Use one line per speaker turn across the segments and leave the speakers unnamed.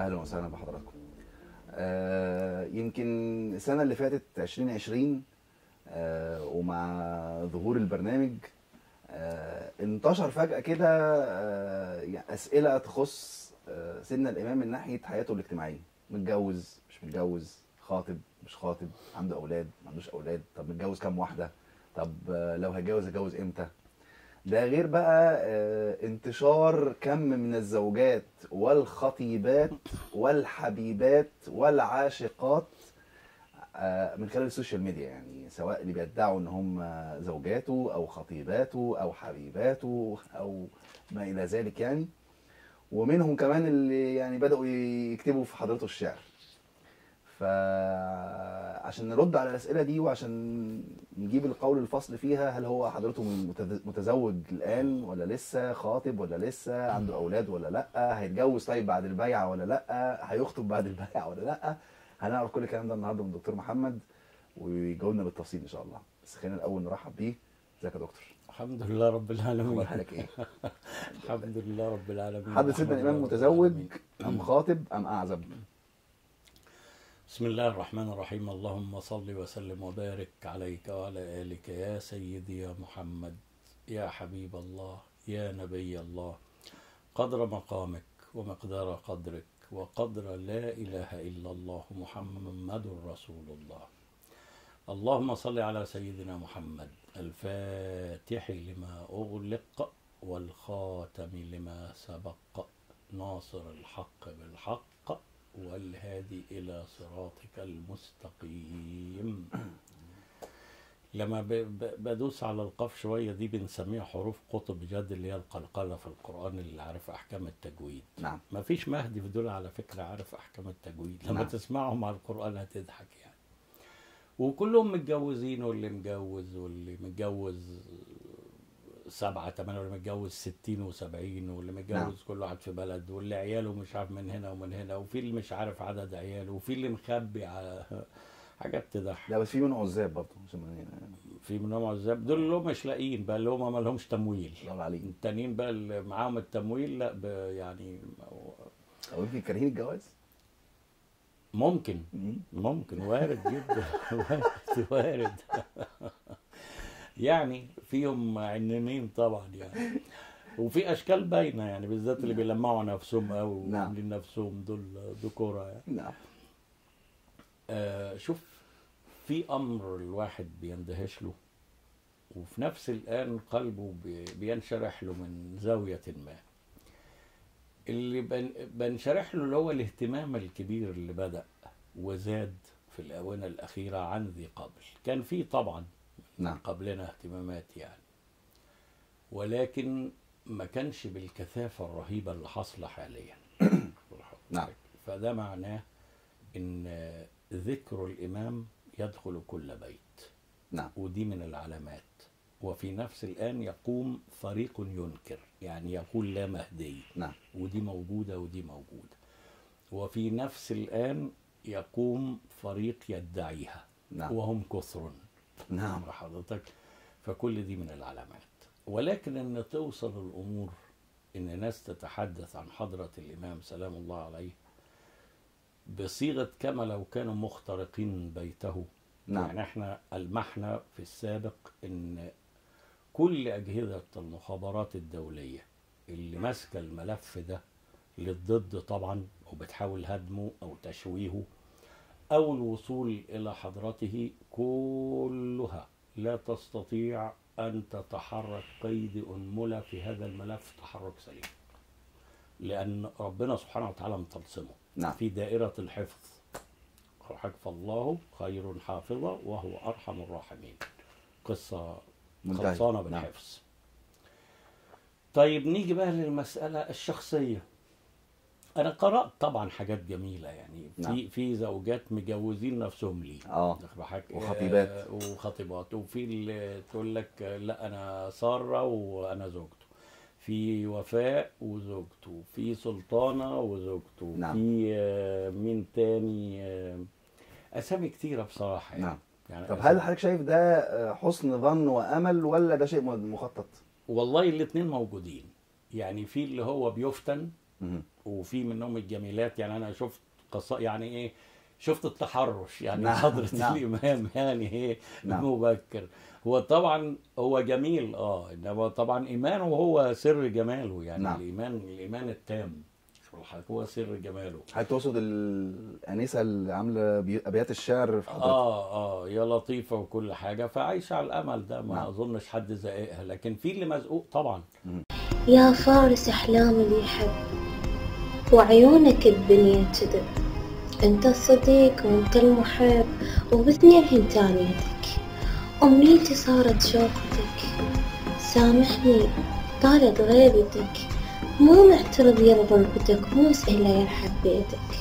اهلا وسهلا بحضراتكم آه يمكن السنه اللي فاتت 2020 آه ومع ظهور البرنامج آه انتشر فجاه كده آه يعني اسئله تخص آه سيدنا الامام من ناحيه حياته الاجتماعيه متجوز مش متجوز خاطب مش خاطب عنده اولاد ما عندوش اولاد طب متجوز كام واحده طب آه لو هيتجوز هيتجوز امتى ده غير بقى آه، انتشار كم من الزوجات والخطيبات والحبيبات والعاشقات آه، من خلال السوشيال ميديا يعني سواء اللي بيدعوا ان هم زوجاته او خطيباته او حبيباته او ما الى ذلك يعني ومنهم كمان اللي يعني بدأوا يكتبوا في حضرته الشعر فعشان نرد على الأسئلة دي وعشان نجيب القول الفصل فيها هل هو حضرته متز- متزوج الآن ولا لسه خاطب ولا لسه عنده أولاد ولا لأ هيتجوز طيب بعد البيعة ولا لأ هيخطب بعد البيعة ولا لأ هنعرف كل الكلام ده النهارده من الدكتور محمد ويجاوبنا بالتفصيل إن شاء الله بس خلينا الأول نرحب بيه ازيك يا دكتور
الحمد لله رب العالمين
اخبار حالك ايه
الحمد لله رب العالمين
حد سيدنا
الحمد
الإمام
لله رب
متزوج
العالمين.
أم خاطب أم أعزب
بسم الله الرحمن الرحيم اللهم صل وسلم وبارك عليك وعلى آلك يا سيدي يا محمد يا حبيب الله يا نبي الله قدر مقامك ومقدار قدرك وقدر لا إله إلا الله محمد رسول الله اللهم صل على سيدنا محمد الفاتح لما أغلق والخاتم لما سبق ناصر الحق بالحق والهادي إلى صراطك المستقيم لما ب- ب- بدوس على القاف شوية دي بنسميها حروف قطب جد اللي هي القلقلة في القرآن اللي عارف أحكام التجويد
نعم
ما فيش مهدي في دول على فكرة عارف أحكام التجويد لما
نعم.
تسمعهم على القرآن هتضحك يعني وكلهم متجوزين واللي متجوز واللي متجوز سبعة تمانية واللي متجوز ستين وسبعين واللي متجوز
نعم.
كل واحد في بلد واللي عياله مش عارف من هنا ومن هنا وفي اللي مش عارف عدد عياله وفي اللي مخبي على حاجات تضحك
لا بس في منهم عزاب برضه عشان ما-
في منهم عزاب دول اللي هم مش لاقيين بقى اللي هم ما لهمش تمويل
الله عليك
التانيين بقى اللي معاهم التمويل لا ب- يعني
او يمكن كارهين الجواز
ممكن
مم.
ممكن وارد جدا وارد وارد يعني فيهم عنانين طبعا يعني وفي اشكال باينه يعني بالذات اللي بيلمعوا نفسهم قوي
نعم.
وعاملين نفسهم دول ذكوره يعني
نعم
آه شوف في امر الواحد بيندهش له وفي نفس الان قلبه بي- بينشرح له من زاويه ما اللي بن- بنشرح له اللي هو الاهتمام الكبير اللي بدا وزاد في الاونه الاخيره عن ذي قبل كان في طبعا
نعم
قبلنا اهتمامات يعني ولكن ما كانش بالكثافه الرهيبه اللي حاصله حاليا
نعم.
فده معناه ان ذكر الامام يدخل كل بيت
نعم
ودي من العلامات وفي نفس الان يقوم فريق ينكر يعني يقول لا مهدي
نعم
ودي موجوده ودي موجوده وفي نفس الان يقوم فريق يدعيها
نعم
وهم كثر
نعم
امر حضرتك فكل دي من العلامات ولكن ان توصل الامور ان ناس تتحدث عن حضره الامام سلام الله عليه بصيغه كما لو كانوا مخترقين بيته
نعم
يعني احنا المحنا في السابق ان كل اجهزه المخابرات الدوليه اللي ماسكه الملف ده للضد طبعا وبتحاول هدمه او تشويهه او الوصول الى حضرته كلها لا تستطيع ان تتحرك قيد انمله في هذا الملف تحرك سليم لان ربنا سبحانه وتعالى مطلسمه
نعم
في دائرة الحفظ حفظ الله خير حافظا وهو أرحم الراحمين قصة
منتهي.
خلصانة
نعم.
بالحفظ طيب نيجي بقى للمسألة الشخصية أنا قرأت طبعا حاجات جميلة يعني في
نعم.
في زوجات مجوزين نفسهم ليه
اه
واخد بالك؟
وخطيبات.
آه، وخطيبات وفي اللي تقول لك آه، لا انا ساره وانا زوجته في وفاء وزوجته في سلطانه وزوجته
نعم.
في آه، مين تاني آه، اسامي كتيره بصراحه يعني.
نعم
يعني
طب
أسامي-
هل حضرتك شايف ده آه، حسن ظن وامل ولا ده شيء مخطط؟
والله الاثنين موجودين يعني في اللي هو بيفتن
مم.
وفي منهم الجميلات يعني انا شفت قصا يعني ايه شفت التحرش يعني
نعم،
حضرة
نعم.
الامام يعني ايه
نعم.
مبكر هو طبعا هو جميل اه انما طبعا ايمانه هو سر جماله يعني
نعم.
الايمان الايمان التام هو سر جماله
هل تقصد الانسه اللي عامله بي- ابيات الشعر في حضرتك؟
اه اه يا لطيفه وكل حاجه فعايشه على الامل ده ما
نعم.
اظنش حد زائقها لكن في اللي مزقوق طبعا
يا فارس أحلام اللي يحب وعيونك الدنيا كذب انت الصديق وانت المحب وباثنين تانيتك أمنيتي صارت شوفتك سامحني طالت غيبتك مو معترض يا غربتك مو سهلة يا حبيتك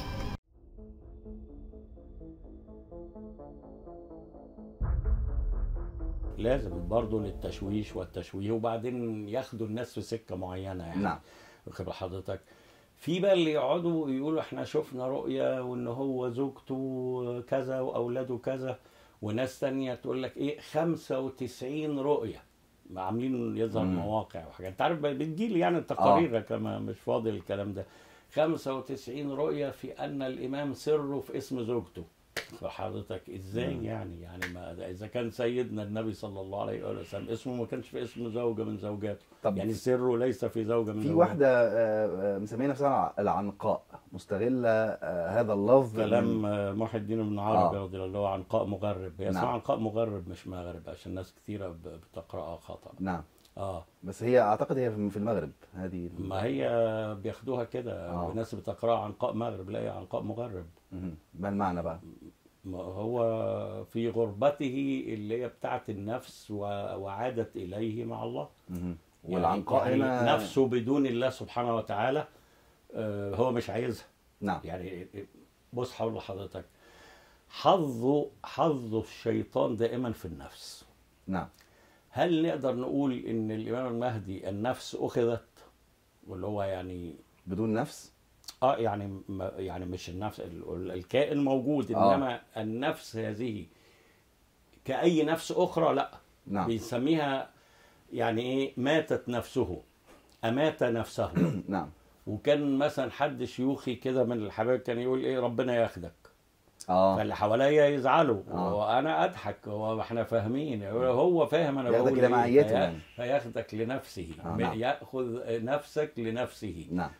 لازم برضه للتشويش والتشويه وبعدين ياخدوا الناس في سكه معينه يعني
نعم.
واخد بال حضرتك في بقى اللي يقعدوا يقولوا احنا شفنا رؤية وان هو زوجته كذا واولاده كذا وناس تانية تقول لك ايه 95 رؤية عاملين يظهر
مم.
مواقع وحاجات انت عارف بتجيلي يعني التقارير كما مش فاضي الكلام ده 95 رؤية في ان الامام سره في اسم زوجته فحضرتك ازاي
مم.
يعني يعني ما ده اذا كان سيدنا النبي صلى الله عليه وسلم اسمه ما كانش في اسم زوجة من زوجاته
طب
يعني سره ليس في زوجة من
في
زوجاته.
واحده آه، آه، مسميه نفسها العنقاء مستغله آه، هذا اللفظ
كلام
من-
آه، محي الدين بن عربي
آه.
رضي الله عنه عنقاء مغرب هي اسمها
نعم.
عنقاء مغرب مش مغرب عشان ناس كثيره ب- بتقراها خطا
نعم
اه
بس هي اعتقد هي في المغرب هذه
ما هي بياخدوها كده
آه.
وناس بتقراها عنقاء مغرب لا هي عنقاء مغرب
مهم. ما المعنى بقى؟
ما هو في غربته اللي هي بتاعت النفس و- وعادت اليه مع الله
مهم.
يعني-
والعنقاء
يعني
هنا
نفسه بدون الله سبحانه وتعالى آه، هو مش عايزها
نعم
يعني بص هقول لحضرتك حظه حظ الشيطان دائما في النفس
نعم
هل نقدر نقول ان الامام المهدي النفس اخذت واللي هو يعني
بدون نفس
اه يعني ما يعني مش النفس ال- الكائن موجود
آه.
انما النفس هذه كأي نفس اخرى لا
نعم
بنسميها يعني ايه ماتت نفسه امات نفسه
نعم
وكان مثلا حد شيوخي كده من الحبايب كان يقول ايه ربنا ياخدك
اه
فاللي حواليا يزعلوا
آه.
وانا اضحك هو احنا فاهمين هو فاهم انا
ياخدك
بقول
إلى
إيه.
معيته
في-
يعني.
فياخدك لنفسه
آه، نعم.
ياخذ نفسك لنفسه
نعم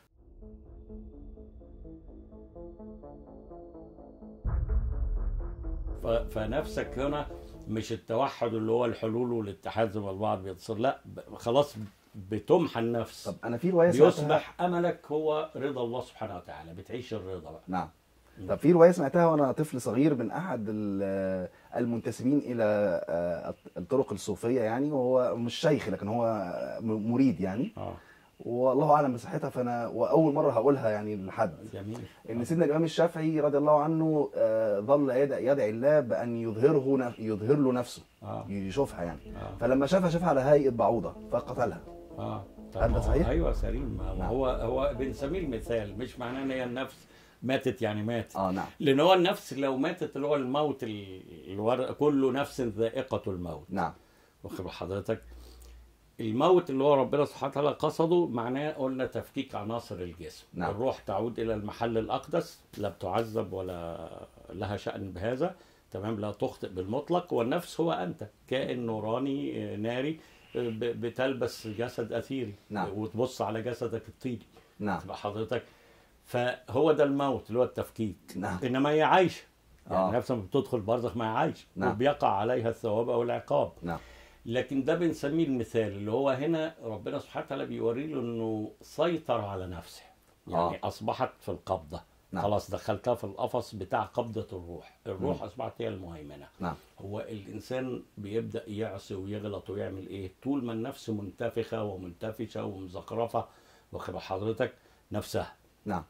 ف- فنفسك هنا مش التوحد اللي هو الحلول والاتحاد زي ما البعض بيتصل لا ب- خلاص بتمحى النفس
طب انا في روايه سمعتها
بيصبح املك هو رضا الله سبحانه وتعالى بتعيش الرضا بقى
نعم طب في روايه سمعتها وانا طفل صغير من احد ال- المنتسبين الى آه، الطرق الصوفيه يعني وهو مش شيخ لكن هو م- مريد يعني
اه
والله اعلم بصحتها فانا واول مره هقولها يعني لحد
جميل
ان سيدنا الامام الشافعي رضي الله عنه آه، ظل يدعي, يدعي الله بان يظهره نف- يظهر له نفسه
اه
يشوفها يعني
اه
فلما شافها شافها على هيئه بعوضه فقتلها
اه طب
هل ده
ما هو-
صحيح؟
ايوه سليم ما
نعم.
هو هو بنسميه المثال مش معناه ان هي النفس ماتت يعني ماتت
اه نعم
لان هو النفس لو ماتت اللي هو الموت ال- الور... كل نفس ذائقه الموت
نعم
واخد بال حضرتك الموت اللي هو ربنا سبحانه وتعالى قصده معناه قلنا تفكيك عناصر الجسم
نعم.
الروح تعود الى المحل الاقدس لا بتعذب ولا لها شان بهذا تمام لا تخطئ بالمطلق والنفس هو انت كائن نوراني آه، ناري آه، ب- بتلبس جسد اثيري
نعم.
وتبص على جسدك الطيني
نعم
تبقى حضرتك فهو ده الموت اللي هو التفكيك
نعم
انما هي عايشه يعني
آه.
نفسها بتدخل برزخ ما هي عايشه
نعم.
وبيقع عليها الثواب او العقاب
نعم
لكن ده بنسميه المثال اللي هو هنا ربنا سبحانه وتعالى بيوري له انه سيطر على نفسه يعني
آه.
آه. اصبحت في القبضه
نعم.
خلاص دخلتها في القفص بتاع قبضه الروح الروح
مم.
اصبحت هي المهيمنه
نعم
هو الانسان بيبدا يعصي ويغلط ويعمل ايه طول ما النفس منتفخه ومنتفشه ومزخرفه واخد بال حضرتك نفسها
نعم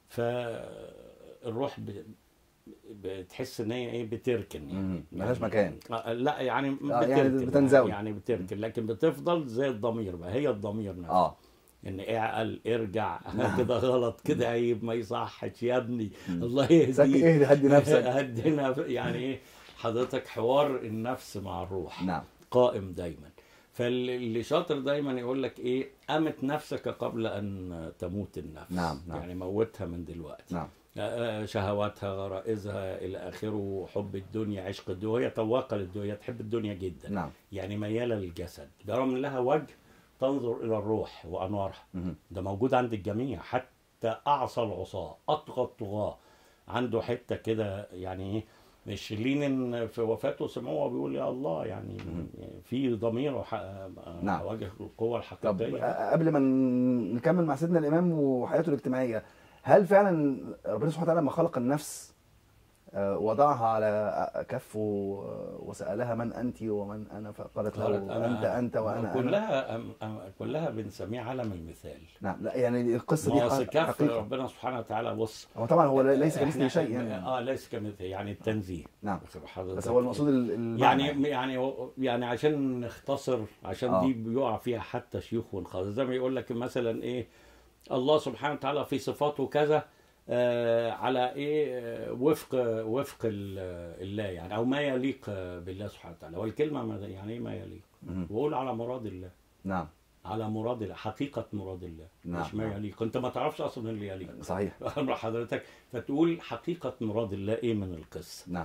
فالروح ب... بتحس ان هي ايه بتركن
مم. ملهاش مكان
آه، لا يعني
آه،
بتركن
يعني بتنزوي.
يعني بتركن لكن بتفضل زي الضمير بقى هي الضمير نفسه
اه
ان اعقل ارجع
نعم.
كده غلط كده عيب ما يصحش يا ابني
مم.
الله
سك
يهديك
اهدي هدي نفسك
هدينا يعني ايه حضرتك حوار النفس مع الروح
نعم
قائم دايما فاللي شاطر دايما يقول لك ايه امت نفسك قبل ان تموت النفس
نعم، نعم.
يعني موتها من دلوقتي
نعم
آه، شهواتها غرائزها الى اخره حب الدنيا عشق الدنيا وهي طواقه للدنيا تحب الدنيا جدا
نعم
يعني مياله للجسد برغم ان لها وجه تنظر الى الروح وانوارها
مهم.
ده موجود عند الجميع حتى اعصى العصاه اطغى الطغاه عنده حته كده يعني ايه مش لين في وفاته سمعوه بيقول يا الله يعني في ضمير وح...
نعم.
وجه القوه
طب
الحقيقيه
آه، قبل ما ن- نكمل مع سيدنا الامام وحياته الاجتماعيه هل فعلا ربنا سبحانه وتعالى لما خلق النفس آه، وضعها على كفه آه، وسالها من انت ومن انا فقالت له
قالت
انت انت وانا انا
كلها أم... أم... كلها بنسميه علم المثال
نعم لا يعني القصه دي
ما هو
حق-
كف
حقيقه
ربنا سبحانه وتعالى بص
هو طبعا هو ليس كمثله
إحنا-
شيء يعني
اه ليس كمثله يعني التنزيه
نعم
واخد حضرتك؟
بس هو المقصود ال- المعنى
يعني يعني يعني عشان نختصر عشان
آه.
دي بيقع فيها حتى شيوخ ونخاص زي ما يقول لك مثلا ايه الله سبحانه وتعالى في صفاته كذا آه على ايه آه، وفق وفق ال- الله يعني او ما يليق آه، بالله سبحانه وتعالى والكلمه ما- يعني ايه ما يليق
مهم.
وقول على مراد الله
نعم
على مراد الله حقيقه مراد الله
نعم،
مش ما
نعم.
يليق انت ما تعرفش اصلا اللي يليق
صحيح
امر حضرتك فتقول حقيقه مراد الله ايه من القصه
نعم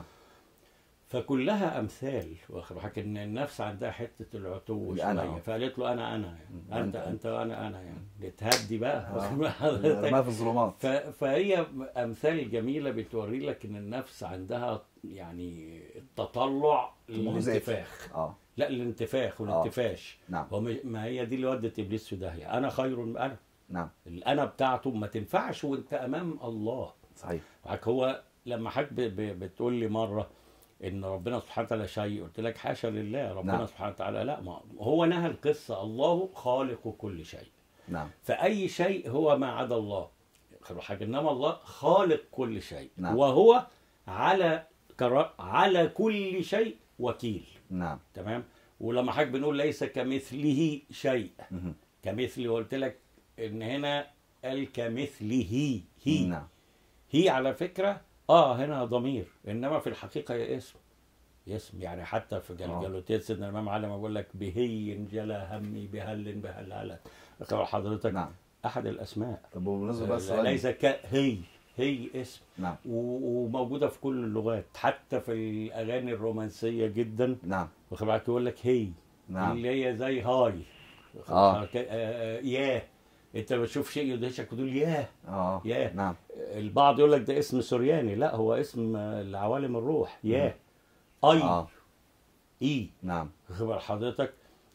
فكلها امثال واخد بالك ان النفس عندها حته العتو
الأنا،
شويه
آه.
فقالت له انا انا يعني انت
أنت-
انت وانا انا يعني تهدي بقى
آه.
واخد بال
ما
حضرتك
في الظلمات
ف- فهي امثال جميله بتوري لك ان النفس عندها يعني التطلع
طموح ذاتي.
للانتفاخ
اه
لا الانتفاخ والانتفاش
نعم
هو م- ما هي دي اللي ودت ابليس في داهيه انا خير من انا
نعم
الانا بتاعته ما تنفعش وانت امام الله
صحيح
معاك هو لما حضرتك ب- ب- بتقول لي مره ان ربنا سبحانه وتعالى شيء قلت لك حاشا لله ربنا
نعم.
سبحانه وتعالى لا ما هو نهى القصه الله خالق كل شيء
نعم
فاي شيء هو ما عدا الله خلوا حاجه انما الله خالق كل شيء
نعم.
وهو على كرا على كل شيء وكيل
نعم
تمام ولما حضرتك بنقول ليس كمثله شيء
مهم.
كمثله قلت لك ان هنا قال كمثله هي
نعم
هي على فكرة اه هنا ضمير انما في الحقيقة هي اسم اسم يعني حتى في
آه.
جلجلوتيت سيدنا الامام علي ما بيقول لك بهي جلى همي بهل بهلهلة اقرأ حضرتك
نعم
احد الاسماء
طب وبالنسبه بقى
آه،
السؤال
ليس كهي هي اسم
نعم
و- وموجودة في كل اللغات حتى في الاغاني الرومانسية جدا
نعم
واخد بالك يقول لك هي
نعم
اللي هي زي هاي واخد
آه.
بالك؟ آه، آه، ياه انت بتشوف شيء يدهشك وتقول ياه
اه
ياه.
نعم
البعض يقول لك ده اسم سورياني لا هو اسم آه، لعوالم الروح يا اي
اه
اي
نعم
خبر حضرتك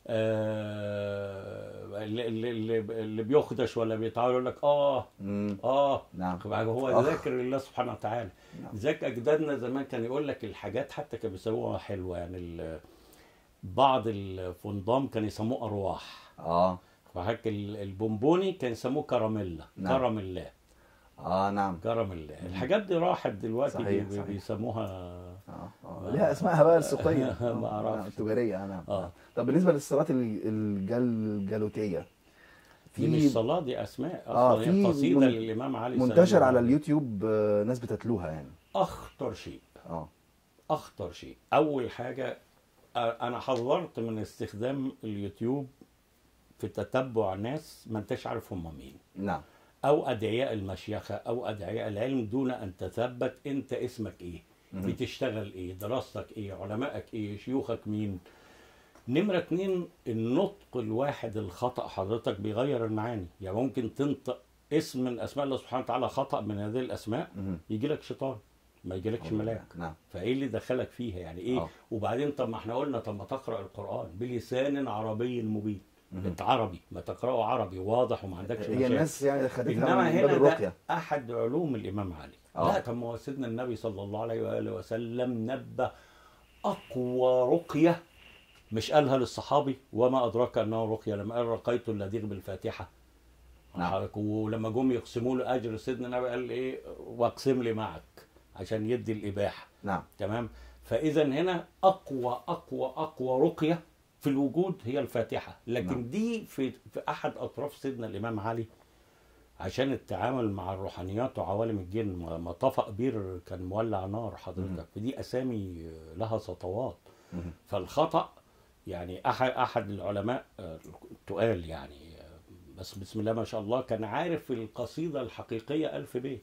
آه اللي, اللي, اللي بيخدش ولا بيتعامل يقول لك اه
مم.
اه
نعم
خبر هو
آه.
ذاكر لله سبحانه وتعالى
نعم.
ذاك اجدادنا زمان كان يقول لك الحاجات حتى كانوا بيسموها حلوه يعني ال- بعض الفندام كان يسموه ارواح
اه
فحك البونبوني كان يسموه كراميلا
نعم.
كرم الله
اه نعم
كرم الله الحاجات دي راحت دلوقتي
صحيح،
بي-
صحيح.
بيسموها
اه اه ليها اسمائها بقى السوقيه
ما
آه،
أعرفش.
نعم، التجاريه آه، نعم
آه.
طب بالنسبه للصلاه ال- الجل الجالوتيه
دي مش صلاة دي أسماء
آه،
أصلا
في
هي قصيدة
من-
للإمام علي
منتشر
سلام
على
الله.
اليوتيوب آه، ناس بتتلوها يعني
أخطر شيء
اه
أخطر شيء أول حاجة آه، أنا حذرت من استخدام اليوتيوب في تتبع ناس ما انتش عارف هم مين
نعم
أو أدعياء المشيخة أو أدعياء العلم دون أن تثبت أنت اسمك إيه
مهم.
بتشتغل إيه دراستك إيه علمائك إيه شيوخك مين نمرة اتنين النطق الواحد الخطأ حضرتك بيغير المعاني يعني ممكن تنطق اسم من أسماء الله سبحانه وتعالى خطأ من هذه الأسماء
مهم.
يجي لك شيطان ما يجيلكش ملاك
نعم
فايه اللي دخلك فيها يعني ايه
آه.
وبعدين طب ما احنا قلنا طب ما تقرا القران بلسان عربي مبين
مهم.
انت عربي ما تقراه عربي واضح وما عندكش
هي
مشاكل
الناس يعني خدتها
انما
من باب
هنا ده
الرقيه
احد علوم الامام علي
آه.
لا طب ما هو سيدنا النبي صلى الله عليه واله وسلم نبه اقوى رقيه مش قالها للصحابي وما ادراك انه رقيه لما قال رقيت اللذيذ بالفاتحه
نعم.
حضرتك ولما جم يقسموا له اجر سيدنا النبي قال ايه واقسم لي معك عشان يدي الاباحه
نعم
تمام فاذا هنا اقوى اقوى اقوى رقيه في الوجود هي الفاتحه لكن
نعم.
دي في في احد اطراف سيدنا الامام علي عشان التعامل مع الروحانيات وعوالم الجن ما- ما طفى كبير كان مولع نار
مم.
حضرتك فدي اسامي لها سطوات
مهم.
فالخطا يعني احد احد العلماء آه، التقال يعني آه، بس بسم الله ما شاء الله كان عارف القصيده الحقيقيه ألف بيت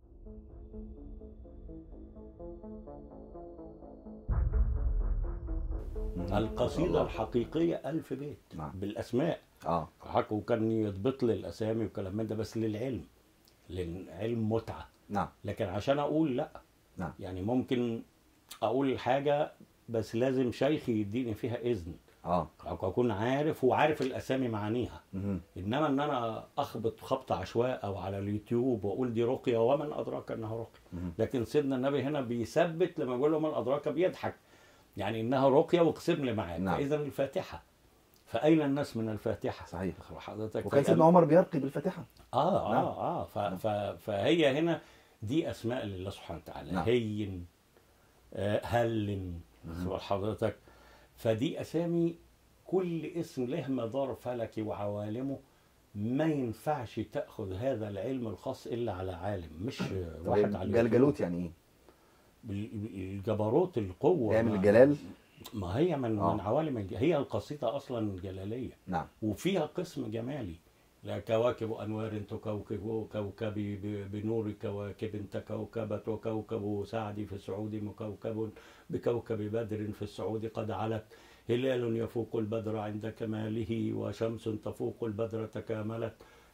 القصيده
الله.
الحقيقيه ألف بيت
نعم.
بالاسماء
اه
حق وكان يضبط لي الاسامي وكلام من ده بس للعلم للعلم متعه
نعم
لكن عشان اقول لا
نعم.
يعني ممكن اقول الحاجه بس لازم شيخي يديني فيها اذن
اه
او اكون عارف وعارف الاسامي معانيها
مهم.
انما ان انا اخبط خبط عشواء او على اليوتيوب واقول دي رقيه ومن ادراك انها رقيه
مهم.
لكن سيدنا النبي هنا بيثبت لما بيقول له من ادراك بيضحك يعني انها رقيه واقسم لي معاك
نعم.
فاذا الفاتحه فاين الناس من الفاتحه
صحيح
حضرتك
وكان
فقال-
سيدنا عمر بيرقي بالفاتحه
اه
نعم.
اه اه ف ف فهي هنا دي اسماء لله سبحانه وتعالى
نعم.
هين آه هل سؤال حضرتك فدي اسامي كل اسم له مدار فلكي وعوالمه ما ينفعش تاخذ هذا العلم الخاص الا على عالم مش
طب
واحد على
جلجلوت يعني ايه؟
بال- الجبروت القوه
يعمل
ما-
الجلال
ما هي من
آه.
من عوالم الج- هي القصيده اصلا جلاليه
نعم
وفيها قسم جمالي لا كواكب أنوار تكوكب كوكبي ب- بنور كواكب تكوكبت وكوكب سعدي في السعود مكوكب بكوكب بدر في السعود قد علت هلال يفوق البدر عند كماله وشمس تفوق البدر تكاملت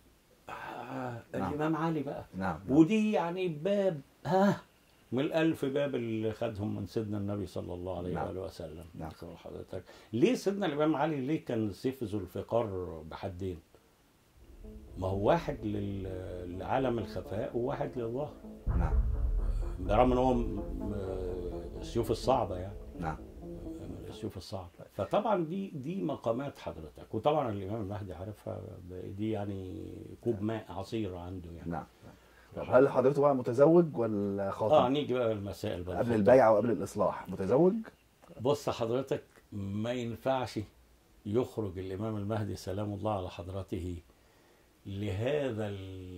آه
نعم.
الإمام علي بقى
نعم
ودي يعني باب ها من الألف باب اللي خدهم من سيدنا النبي صلى الله عليه
نعم.
وآله وسلم
نعم.
خبر حضرتك ليه سيدنا الإمام علي ليه كان سيف ذو الفقار بحدين ما هو واحد لل- لعالم الخفاء وواحد للظهر
نعم
برغم ان هو م- م- السيوف الصعبه يعني
نعم
السيوف الصعبه فطبعا دي دي مقامات حضرتك وطبعا الامام المهدي عارفها دي يعني كوب ماء عصير عنده يعني
نعم طب هل حضرته بقى متزوج ولا
اه
خاطب؟
نيجي بقى المسائل بقى
قبل البيعة وقبل الإصلاح متزوج؟
بص حضرتك ما ينفعش يخرج الإمام المهدي سلام الله على حضرته لهذا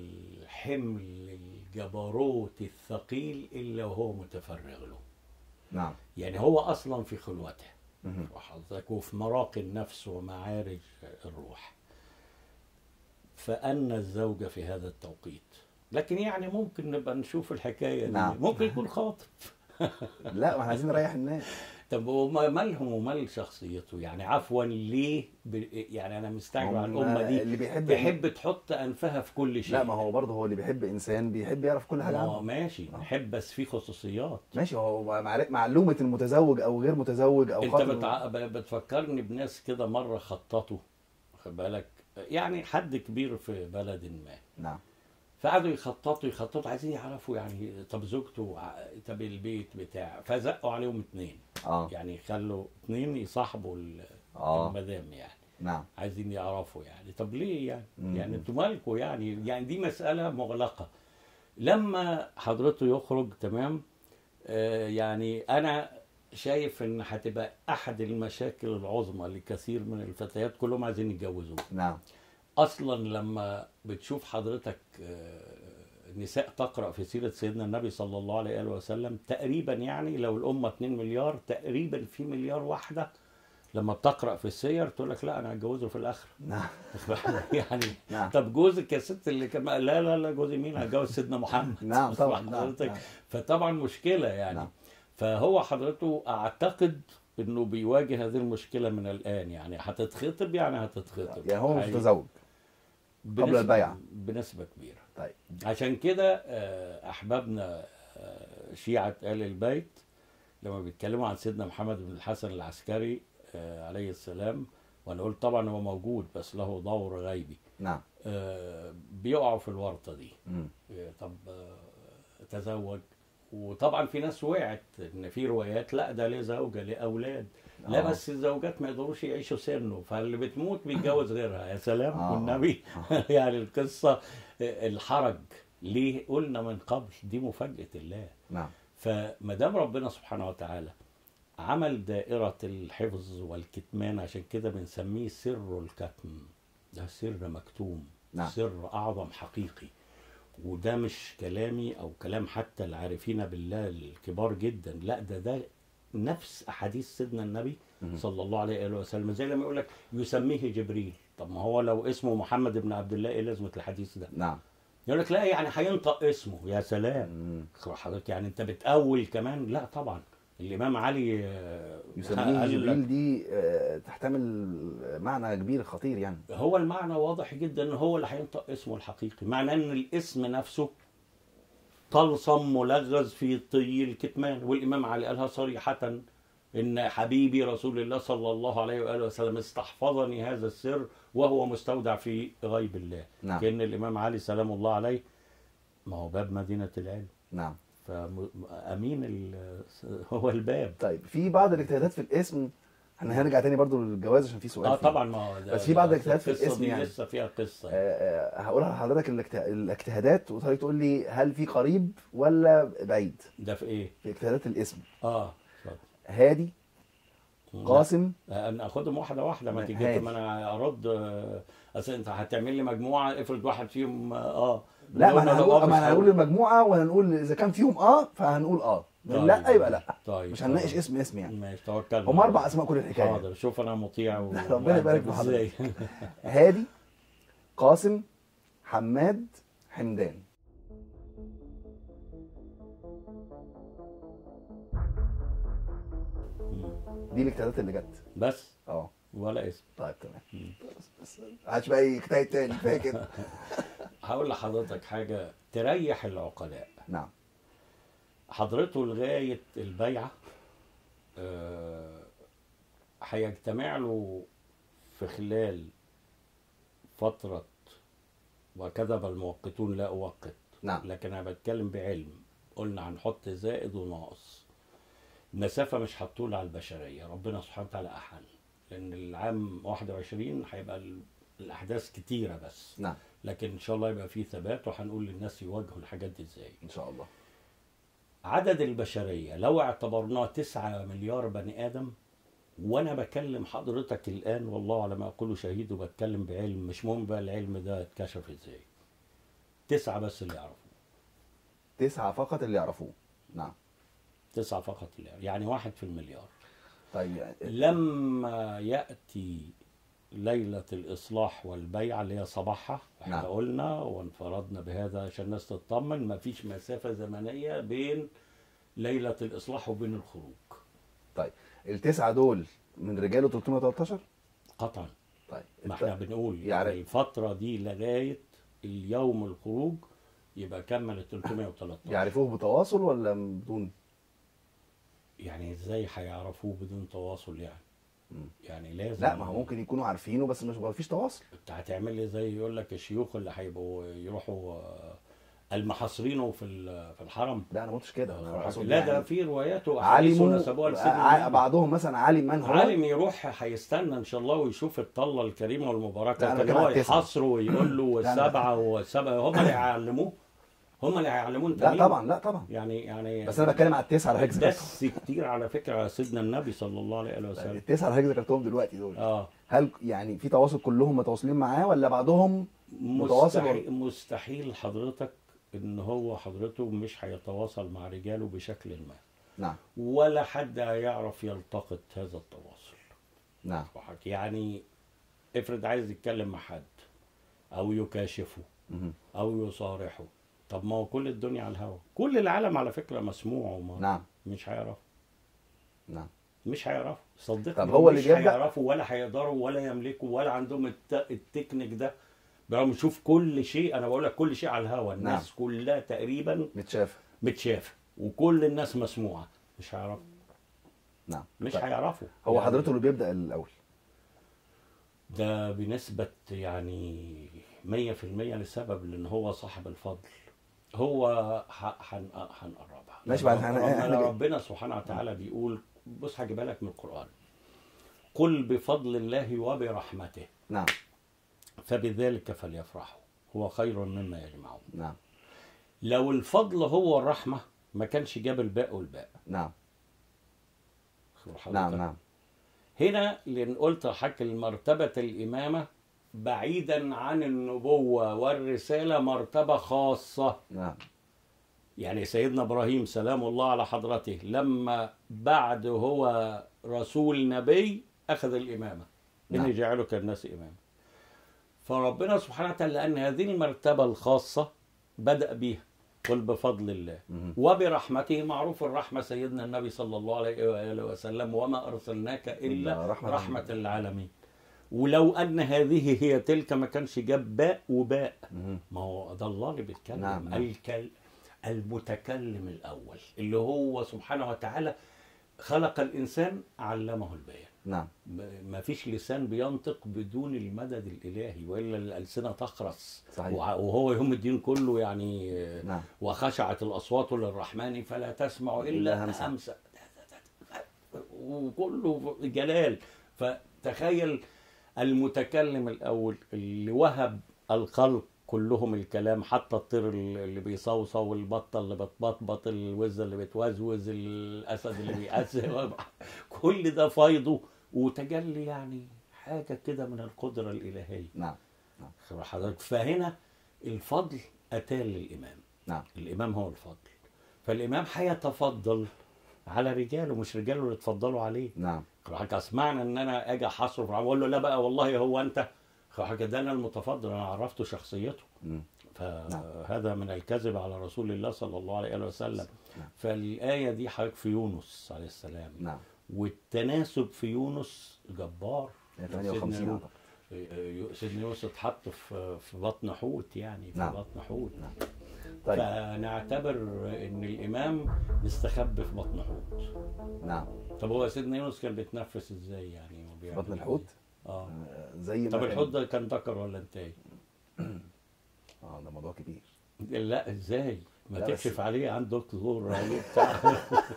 الحمل الجبروت الثقيل إلا وهو متفرغ له
نعم
يعني هو أصلا في خلوته
مهم.
وحضرتك وفي مراقي النفس ومعارج الروح فأن الزوجة في هذا التوقيت لكن يعني ممكن نبقى نشوف الحكاية دي
نعم.
ممكن يكون خاطب
لا ما احنا عايزين نريح الناس
طب وما- مالهم ومال شخصيته يعني عفوا ليه ب... يعني انا مستعجب على
هم
الامه دي
اللي بيحب
تحب تحط انفها في كل شيء
لا ما هو برضه هو اللي بيحب انسان بيحب يعرف كل حاجه
ما هو
عنه
ماشي
آه.
نحب بس في خصوصيات
ماشي هو معر- معلومه المتزوج او غير متزوج او
انت
خاطب
بتع... ب- بتفكرني بناس كده مره خططوا واخد بالك يعني حد كبير في بلد ما
نعم
فقعدوا يخططوا يخططوا عايزين يعرفوا يعني طب زوجته ع- طب البيت بتاع فزقوا عليهم اتنين
اه
يعني خلوا اتنين يصاحبوا ال-
اه
المدام يعني
نعم
عايزين يعرفوا يعني طب ليه يعني
مم.
يعني انتوا مالكوا يعني يعني دي مسألة مغلقة لما حضرته يخرج تمام آه يعني انا شايف ان هتبقى احد المشاكل العظمى لكثير من الفتيات كلهم عايزين يتجوزوا
نعم
اصلا لما بتشوف حضرتك آه، نساء تقرا في سيره سيدنا النبي صلى الله عليه وآله وسلم تقريبا يعني لو الامه 2 مليار تقريبا في مليار واحده لما بتقرا في السير تقول لك لا انا هتجوزه في الاخره
نعم
يعني
نعم
طب جوزك يا ست اللي كان لا لا لا جوزي مين هتجوز سيدنا محمد
نعم طبعا نعم,
حضرتك
نعم.
فطبعا مشكله يعني
نعم.
فهو حضرته اعتقد انه بيواجه هذه المشكله من الان يعني هتتخطب يعني هتتخطب
يعني هو مش
هي-
متزوج
بنسبة-
البيعة.
بنسبة كبيرة
طيب
عشان كده آه، أحبابنا آه، شيعة آل البيت لما بيتكلموا عن سيدنا محمد بن الحسن العسكري آه، عليه السلام وأنا قلت طبعا هو موجود بس له دور غيبي
نعم
آه، بيقعوا في الورطة دي
مم.
آه، طب آه، تزوج وطبعا في ناس وقعت ان في روايات لا ده ليه زوجه ليه اولاد لا
آه.
بس الزوجات ما يقدروش يعيشوا سنه فاللي بتموت بيتجوز غيرها يا سلام
آه.
والنبي يعني القصه الحرج ليه قلنا من قبل دي مفاجاه الله
نعم
فما دام ربنا سبحانه وتعالى عمل دائرة الحفظ والكتمان عشان كده بنسميه سر الكتم ده سر مكتوم
نعم.
سر أعظم حقيقي وده مش كلامي أو كلام حتى العارفين بالله الكبار جدا لا ده ده نفس احاديث سيدنا النبي
مهم.
صلى الله عليه وآله وسلم زي لما يقول لك يسميه جبريل طب ما هو لو اسمه محمد بن عبد الله ايه لازمه الحديث ده
نعم
يقول لك لا يعني هينطق اسمه يا سلام
مم.
حضرتك يعني انت بتأول كمان لا طبعا الامام علي آه،
يسميه
قال لك
جبريل دي آه، تحتمل معنى كبير خطير يعني
هو المعنى واضح جدا ان هو اللي هينطق اسمه الحقيقي معناه ان الاسم نفسه طلسم ملغز في طي الكتمان والامام علي قالها صريحه ان حبيبي رسول الله صلى الله عليه واله وسلم استحفظني هذا السر وهو مستودع في غيب الله
نعم.
كان الامام علي سلام الله عليه ما هو باب مدينه العلم
نعم
فامين ال- هو الباب
طيب في بعض الاجتهادات في الاسم احنا هنرجع تاني برضو للجواز عشان في سؤال
اه
فيه.
طبعا ما هو ده-
بس في بعض
ده-
الاجتهادات في
القصة
الاسم
دي
يعني.
لسه فيها قصه
آه، آه، هقولها لحضرتك الاجت- الاجتهادات وطريقة تقول لي هل في قريب ولا بعيد
ده في ايه؟
في اجتهادات الاسم
اه اتفضل.
هادي قاسم
انا اخدهم واحده واحده ما
هادي.
تيجي ما انا ارد آه، اصل انت هتعمل لي مجموعه افرض واحد فيهم اه
لا ما
لو
احنا
أنا
هنقول
لو
ما احنا
مش
هنقول
هقول.
المجموعه وهنقول اذا كان فيهم اه فهنقول اه
طيب.
لا يبقى لا
طيب
مش هنناقش
طيب.
اسم اسم يعني
ماشي توكلنا
هم اربع اسماء كل الحكايه
حاضر شوف انا مطيع و...
ربنا يبارك في
وأدب إزاي.
هادي قاسم حماد حمدان دي الاجتهادات اللي جت
بس
اه
ولا اسم
طيب تمام بس بس عادش بقى يجتهد تاني كفايه كده
هقول لحضرتك حاجه تريح العقلاء
نعم
حضرته لغايه البيعه آه، هيجتمع له في خلال فتره وكذب الموقتون لا اوقت
نعم
لكن انا بتكلم بعلم قلنا هنحط زائد وناقص المسافه مش هتطول على البشريه ربنا سبحانه وتعالى احل لان العام 21 هيبقى ال- الاحداث كتيره بس
نعم
لكن ان شاء الله يبقى فيه ثبات وهنقول للناس يواجهوا الحاجات دي ازاي
ان شاء الله
عدد البشرية لو اعتبرناه تسعة مليار بني آدم وأنا بكلم حضرتك الآن والله على ما أقوله شهيد وبتكلم بعلم مش مهم بقى العلم ده اتكشف إزاي تسعة بس اللي يعرفوه
تسعه فقط اللي يعرفوه نعم
تسعة فقط اللي يعرفوه. يعني واحد في المليار
طيب يعني
لما يأتي ليلة الإصلاح والبيع اللي هي صباحها احنا
نعم.
قلنا وانفردنا بهذا عشان الناس تطمن مفيش مسافة زمنية بين ليلة الإصلاح وبين الخروج
طيب التسعه دول من رجاله 313
قطعا
طيب
ما
الت-
احنا بنقول
يعني-
يعني الفترة دي لغاية اليوم الخروج يبقى كمل ال 313
يعرفوه بتواصل ولا بدون
يعني ازاي هيعرفوه بدون تواصل يعني
مم.
يعني لازم
لا ما هو ممكن يكونوا عارفينه بس مش ما فيش تواصل
انت هتعمل لي زي يقول لك الشيوخ اللي هيبقوا يروحوا آه، المحاصرين في ال- في الحرم
لا انا ما قلتش كده انا اقصد
لا ده
يعني
في روايات واحاديث
علموا
ونسبوها لسيدنا
ع-
النبي.
بعضهم مثلا عالم من هو
عالم يروح هيستنى ان شاء الله ويشوف الطله الكريمه
لا،
والمباركه
أنا
كان
بتكلم
هو
على التسعة.
يحاصره ويقول له
لا، أنا-
والسبعه والسبعه هم اللي هيعلموه هم اللي هيعلموه انت
لا
مين؟
طبعا لا طبعا
يعني يعني
بس انا بتكلم على التسعه اللي حضرتك ذكرتهم
دس كتير على فكره على سيدنا النبي صلى الله عليه وسلم
التسعه اللي حضرتك ذكرتهم دلوقتي دول
اه
هل يعني في تواصل كلهم متواصلين معاه ولا بعضهم متواصل
مستحيل, مستحيل حضرتك ان هو حضرته مش هيتواصل مع رجاله بشكل ما
نعم
ولا حد هيعرف يلتقط هذا التواصل
نعم
وحك- يعني افرض عايز يتكلم مع حد او يكاشفه
مهم.
او يصارحه طب ما هو كل الدنيا على الهوا كل العالم على فكره مسموع وما
نعم
مش هيعرف
نعم
مش هيعرفوا صدقني
طب هو اللي
مش
بيبدأ-
هيعرفوا ولا هيقدروا ولا يملكوا ولا عندهم الت... التكنيك ده بقى نشوف كل شيء انا بقول لك كل شيء على الهوا الناس كلها تقريبا
متشافه
متشافه وكل الناس مسموعه مش هيعرفوا
نعم
مش
طيب.
هيعرفوا
هو
يعني
حضرته اللي بيبدا الاول
ده بنسبة يعني مية في المية لسبب لأن هو صاحب الفضل هو ح- هن- هنقربها
ماشي بعد-
لما-
احنا-
لما
احنا جاي-
ربنا سبحانه وتعالى بيقول بص هجيبها لك من القرآن قل بفضل الله وبرحمته
نعم
فبذلك فليفرحوا هو خير مما يجمعون
نعم
لو الفضل هو الرحمة ما كانش جاب الباء والباء
نعم
خد
نعم
حضرتك؟
نعم
هنا لان قلت حك مرتبة الإمامة بعيدا عن النبوة والرسالة مرتبة خاصة
نعم
يعني سيدنا ابراهيم سلام الله على حضرته لما بعد هو رسول نبي اخذ الامامه
نعم.
اني جعلك الناس اماما فربنا سبحانه وتعالى لان هذه المرتبه الخاصه بدا بها قل بفضل الله
مهم.
وبرحمته معروف الرحمه سيدنا النبي صلى الله عليه واله وسلم وما ارسلناك الا
إلا رحمة
رحمه, رحمة للعالمين ولو ان هذه هي تلك ما كانش جاب باء وباء
مهم.
ما هو ده الله اللي بيتكلم
نعم، نعم.
الكل... المتكلم الاول اللي هو سبحانه وتعالى خلق الانسان علمه البيان
نعم
م- ما فيش لسان بينطق بدون المدد الالهي والا الالسنه تخرس
صحيح.
وع- وهو يوم الدين كله يعني آه،
نعم
وخشعت الاصوات للرحمن فلا تسمع
إلا
الا
همسا.
همسا وكله جلال فتخيل المتكلم الاول اللي وهب الخلق كلهم الكلام حتى الطير اللي بيصوصو والبطه اللي بتبطبط الوزه اللي بتوزوز الاسد اللي بيأسف كل ده فيضه وتجلي يعني حاجه كده من القدره الالهيه
نعم
خبر حضرتك فهنا الفضل اتى للامام
نعم
الامام هو الفضل فالامام هيتفضل على رجاله مش رجاله اللي اتفضلوا عليه
نعم
حضرتك اسمعنا ان انا اجي احصره في اقول له لا بقى والله هو انت حضرتك ده انا المتفضل انا عرفته شخصيته
مم.
فهذا من الكذب على رسول الله صلى الله عليه وسلم
نعم.
فالايه دي حضرتك في يونس عليه السلام
نعم
والتناسب في يونس جبار
هي
سيدنا
58
يونس-
أعتقد.
سيدنا يونس اتحط في في بطن حوت يعني في
نعم.
بطن حوت
نعم. طيب
فنعتبر ان الامام مستخبي في بطن حوت
نعم
طب هو سيدنا يونس كان بيتنفس ازاي يعني وبيعمل
بطن
إيه؟
الحوت
اه
آه، زي ما
طب
كان-
الحوت ده كان ذكر ولا انتاي؟
اه ده موضوع كبير
لا ازاي؟ ما
لا، بس-
تكشف عليه عند دكتور اي بتاع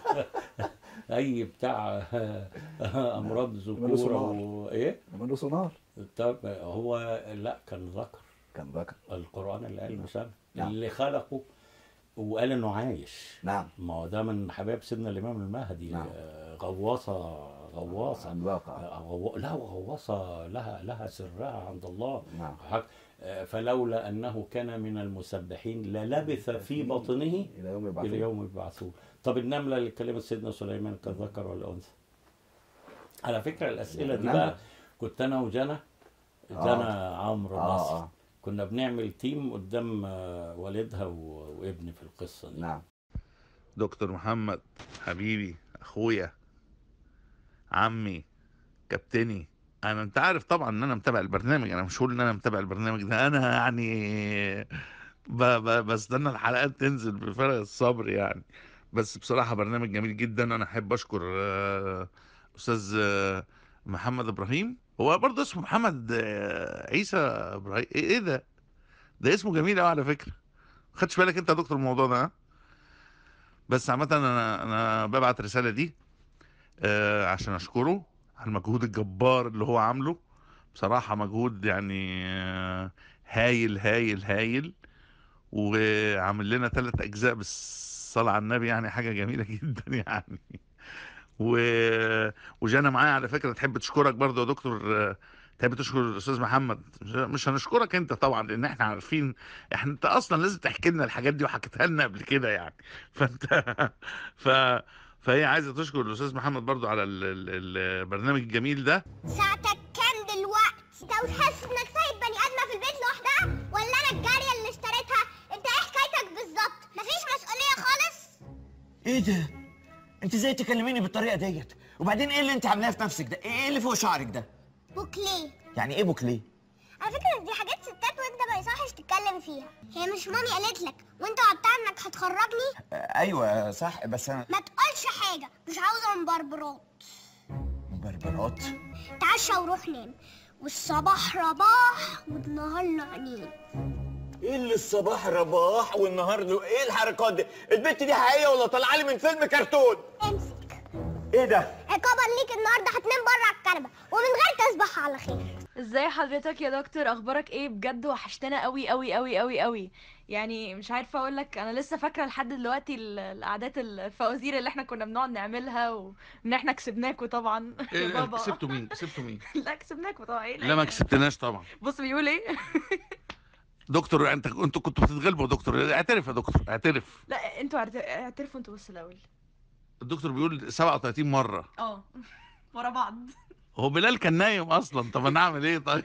اي بتاع امراض ذكوره
سونار.
وايه؟
عمل له سونار
طب هو لا كان ذكر
كان ذكر
القران اللي قال مسمى
نعم.
اللي خلقه وقال انه عايش
نعم
ما هو ده من حبايب سيدنا الامام المهدي
نعم.
آه، غواصه غواصه
عملاقة
آه، غو... لا غواصه لها لها سرها عند الله
نعم
حق- آه، فلولا انه كان من المسبحين للبث في بطنه
الى يوم
الى
يبعثون
يوم يبعثون طب النمله اللي كلمت سيدنا سليمان كان ذكر ولا انثى على فكره الاسئله دي
النملة.
بقى كنت انا وجنى جنى عمرو
اه
مصر
اه
كنا بنعمل تيم قدام آه، والدها و- وابني في القصه دي
نعم
دكتور محمد حبيبي اخويا عمي كابتني انا انت عارف طبعا ان انا متابع البرنامج انا مش هقول ان انا متابع البرنامج ده انا يعني ب ب بستنى الحلقات تنزل بفارغ الصبر يعني بس بصراحة برنامج جميل جدا انا احب اشكر آه، استاذ آه، محمد ابراهيم هو برضه اسمه محمد آه، عيسى ابراهيم ايه إيه ده ده اسمه جميل قوي على فكرة خدش بالك انت يا دكتور الموضوع ده ها؟ بس عامة انا انا ببعت الرسالة دي آه عشان اشكره على المجهود الجبار اللي هو عامله بصراحة مجهود يعني آه هايل هايل هايل وعامل لنا ثلاث اجزاء بالصلاة على النبي يعني حاجة جميلة جدا يعني و... وجانا معايا على فكرة تحب تشكرك برضه يا دكتور آه، تحب تشكر الاستاذ محمد مش- مش هنشكرك انت طبعا لان احنا عارفين احنا انت اصلا لازم تحكي لنا الحاجات دي وحكيتها لنا قبل كده يعني فانت ف فهي عايزه تشكر الاستاذ محمد برضو على ال... ال... البرنامج الجميل ده
ساعتك كام دلوقتي؟ انت وتحس انك سايب بني ادمه في البيت لوحدها ولا انا الجاريه اللي اشتريتها؟ انت ايه حكايتك بالظبط؟ مفيش مسؤوليه خالص؟
ايه ده؟ انت ازاي تكلميني بالطريقه ديت؟ وبعدين ايه اللي انت عاملاه في نفسك ده؟ ايه اللي فوق شعرك ده؟
بوكليه
يعني ايه بوكليه؟
على فكره دي حاجات ستات وانت ما يصحش تتكلم فيها هي مش مامي قالت لك وانت وعدتها انك هتخرجني
آه ايوه صح بس انا
ما تقولش حاجه مش عاوزه مبربرات
مبربرات
تعشى وروح نام والصباح رباح والنهار لعنين
ايه اللي الصباح رباح والنهار له ايه الحركات دي؟ البت دي حقيقيه ولا طالعه لي من فيلم كرتون؟
امسك
ايه ده؟
عقابا ليك النهارده هتنام بره على الكنبه ومن غير تصبح على خير
ازاي حضرتك يا دكتور اخبارك ايه بجد وحشتنا قوي قوي قوي قوي قوي يعني مش عارفه اقول لك انا لسه فاكره لحد دلوقتي ال- القعدات الفوازير اللي احنا كنا بنقعد نعملها وان احنا كسبناكوا طبعا يا بابا
كسبتوا مين كسبتوا مين
لا كسبناكوا طبعا ايه
لا ما كسبتناش طبعا
بص بيقول ايه
دكتور انت انتوا كنتوا بتتغلبوا يا دكتور اعترف يا دكتور اعترف
لا انتوا اعت- اعترفوا انتوا بس الاول
الدكتور بيقول 37 مره
اه ورا بعض
هو بلال كان نايم اصلا طب انا اعمل ايه طيب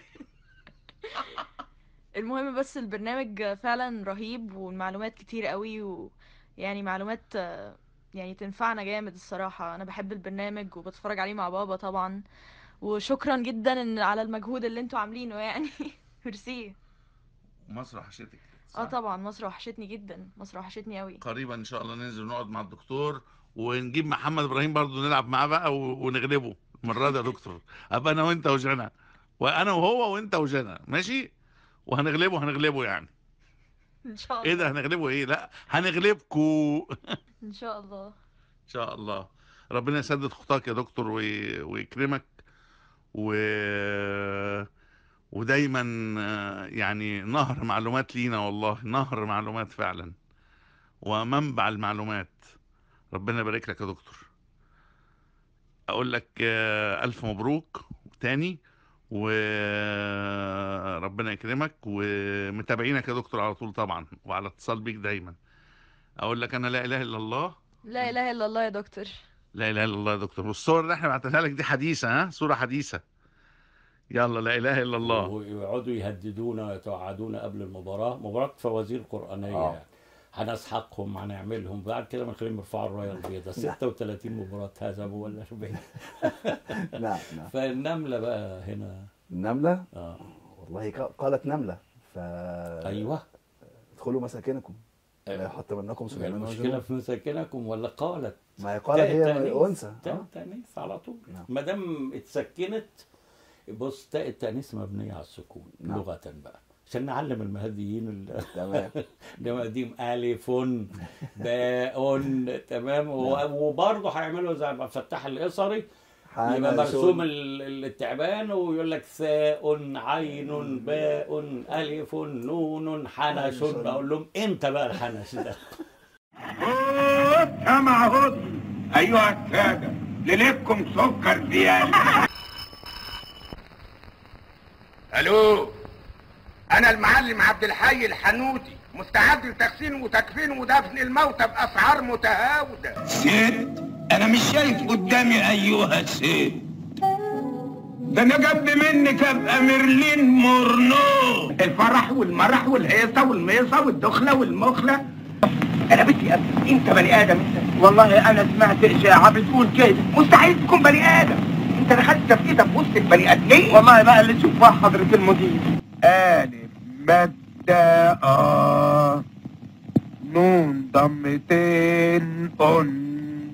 المهم بس البرنامج فعلا رهيب والمعلومات كتير قوي ويعني معلومات آه، يعني تنفعنا جامد الصراحة أنا بحب البرنامج وبتفرج عليه مع بابا طبعا وشكرا جدا إن على المجهود اللي انتوا عاملينه يعني ميرسي
مصر وحشتك
اه طبعا مصر وحشتني جدا مصر وحشتني قوي
قريبا ان شاء الله ننزل نقعد مع الدكتور ونجيب محمد ابراهيم برضو نلعب معاه بقى و- ونغلبه المره دي يا دكتور ابقى انا وانت وجنى وانا وهو وانت وجنى ماشي وهنغلبه هنغلبه يعني
ان شاء الله
ايه ده هنغلبه ايه لا هنغلبكو
ان شاء الله
ان شاء الله ربنا يسدد خطاك يا دكتور وي... ويكرمك و ودايما آه، يعني نهر معلومات لينا والله نهر معلومات فعلا ومنبع المعلومات ربنا يبارك لك يا دكتور اقول لك آه، الف مبروك تاني وربنا يكرمك ومتابعينك يا دكتور على طول طبعا وعلى اتصال بيك دايما اقول لك انا لا اله الا الله
لا إله إلا الله يا دكتور
لا اله الا الله يا دكتور والصور اللي احنا بعتها لك دي حديثه ها صوره حديثه يلا لا اله الا الله
ويقعدوا يهددونا ويتوعدونا قبل المباراة مباراة فوازير قرآنية
آه.
يعني هنسحقهم هنعملهم بعد كده بنخليهم يرفعوا الراية البيضاء 36 مباراة هزموا ولا 40
نعم نعم
فالنملة بقى هنا
النملة
اه
والله ق- قالت نملة ف
ايوه
ادخلوا مساكنكم لا
أيوة.
يحطمنكم سليمان
المشكلة
وجنوده
في مساكنكم ولا قالت
ما هي قالت هي
تاء
انثى
تاء
آه.
التأنيث على طول
نعم.
ما دام اتسكنت بص تاء التأنيث مبنية على السكون
نعم.
لغة بقى عشان نعلم المهديين ال-
تمام
انما دي الف باء تمام و- وبرضه هيعملوا زي ما فتح القصري يبقى
حاجة
مرسوم
شغل.
ال- ال- التعبان ويقول لك ثاء عين باء الف نون حنش اقول لهم انت بقى الحنش ده
سمع هد ايها الساده ليلتكم سكر زياده الو انا المعلم عبد الحي الحنوتي مستعد لتغسيل وتكفين ودفن الموتى باسعار متهاوده ست انا مش شايف قدامي ايها الست ده انا جنب منك ابقى ميرلين مورنو الفرح والمرح والهيصه والميصه والدخله والمخله انا بدي افهم انت بني ادم انت والله انا سمعت اشاعه بتقول كده مستحيل تكون بني ادم انت دخلت تفكيرك في وسط البني ادمين والله بقى اللي تشوفها حضره المدير الف مادة آ نون ضمتين أن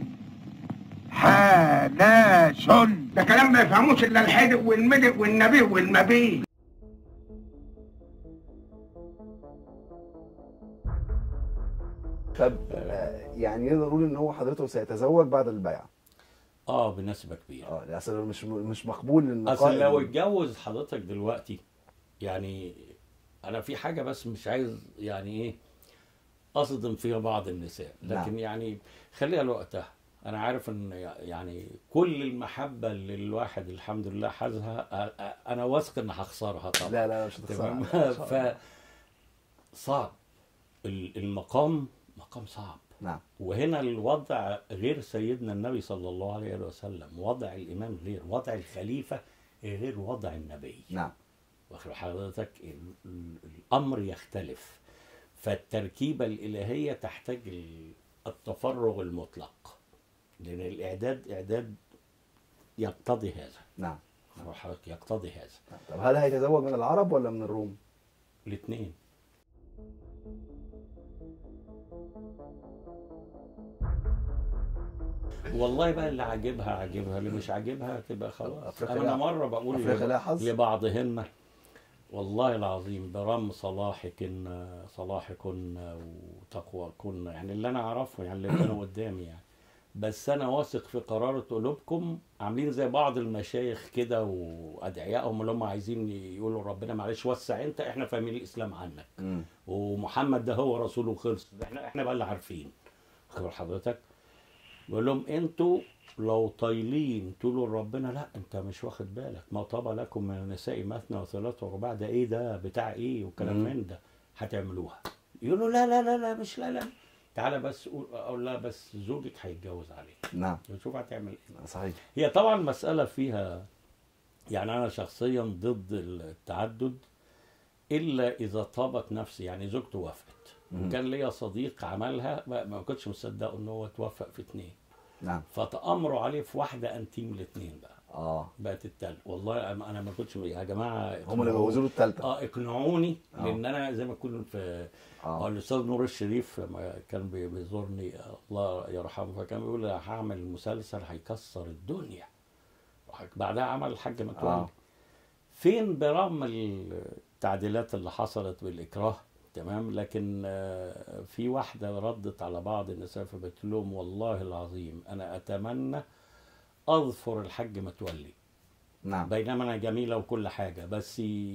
حناشن ده كلام ما يفهموش الا الحدق والمدق والنبي والمبي
طب آه، يعني نقدر نقول ان هو حضرته سيتزوج بعد البيعه
اه بنسبه كبيره
اه اصل مش مش مقبول ان
اصل
قائد-
لو اتجوز حضرتك دلوقتي يعني انا في حاجه بس مش عايز يعني ايه اصدم فيها بعض النساء لكن
نعم.
يعني خليها لوقتها انا عارف ان يعني كل المحبه اللي الواحد الحمد لله حازها أ- أ- انا واثق ان هخسرها طبعا
لا لا مش
تمام
هتخسر
ف صعب ال- المقام مقام صعب
نعم
وهنا الوضع غير سيدنا النبي صلى الله عليه وسلم وضع الإمام غير وضع الخليفة غير وضع النبي
نعم
واخد حضرتك ال- ال- الأمر يختلف فالتركيبة الإلهية تحتاج ال- التفرغ المطلق لأن الإعداد إعداد يقتضي هذا
نعم
واخد حضرتك يقتضي هذا
طب هل هيتزوج من العرب ولا من الروم؟
الاثنين والله بقى اللي عاجبها عاجبها اللي مش عاجبها تبقى خلاص
أفريقيا
انا
لها-
مره بقول
أفريقيا لها حظ؟
لبعضهن والله العظيم برم صلاحكن صلاحكن وتقواكن يعني اللي انا اعرفه يعني اللي كانوا قدامي يعني بس انا واثق في قرارة قلوبكم عاملين زي بعض المشايخ كده وادعيائهم اللي هم عايزين يقولوا ربنا معلش وسع انت احنا فاهمين الاسلام عنك
مم.
ومحمد ده هو رسوله خلص احنا احنا بقى اللي عارفين خبر حضرتك بقول لهم انتوا لو طايلين تقولوا لربنا لا انت مش واخد بالك ما طاب لكم من النساء مثنى وثلاث ورباع ده ايه ده بتاع ايه وكلام
مم.
من ده هتعملوها يقولوا لا لا لا لا مش لا لا تعالى بس قول اقول لها بس زوجك هيتجوز عليك
نعم
نشوف هتعمل ايه
صحيح
هي طبعا مسألة فيها يعني أنا شخصيا ضد التعدد إلا إذا طابت نفسي يعني زوجته وافقت
مم.
وكان ليا صديق عملها ما ما كنتش مصدقه إن هو توفق في اتنين
نعم
فتأمروا عليه في واحدة أنتيم الاتنين بقى
اه
بقت التالت والله أنا أنا ما كنتش يا جماعة
هم اللي جوزوا له الثالثه
اه اقنعوني
آه.
لان انا زي ما كنت في
اه
اه الاستاذ نور الشريف لما كان بي- بيزورني الله يرحمه فكان بيقول لي هعمل مسلسل هيكسر الدنيا وحك- بعدها عمل الحاج متولي
آه.
فين برغم التعديلات اللي حصلت بالاكراه تمام لكن آه، في واحده ردت على بعض النساء فبتقول لهم والله العظيم انا اتمنى اظفر الحاج متولي
نعم
بينما انا جميله وكل حاجه بس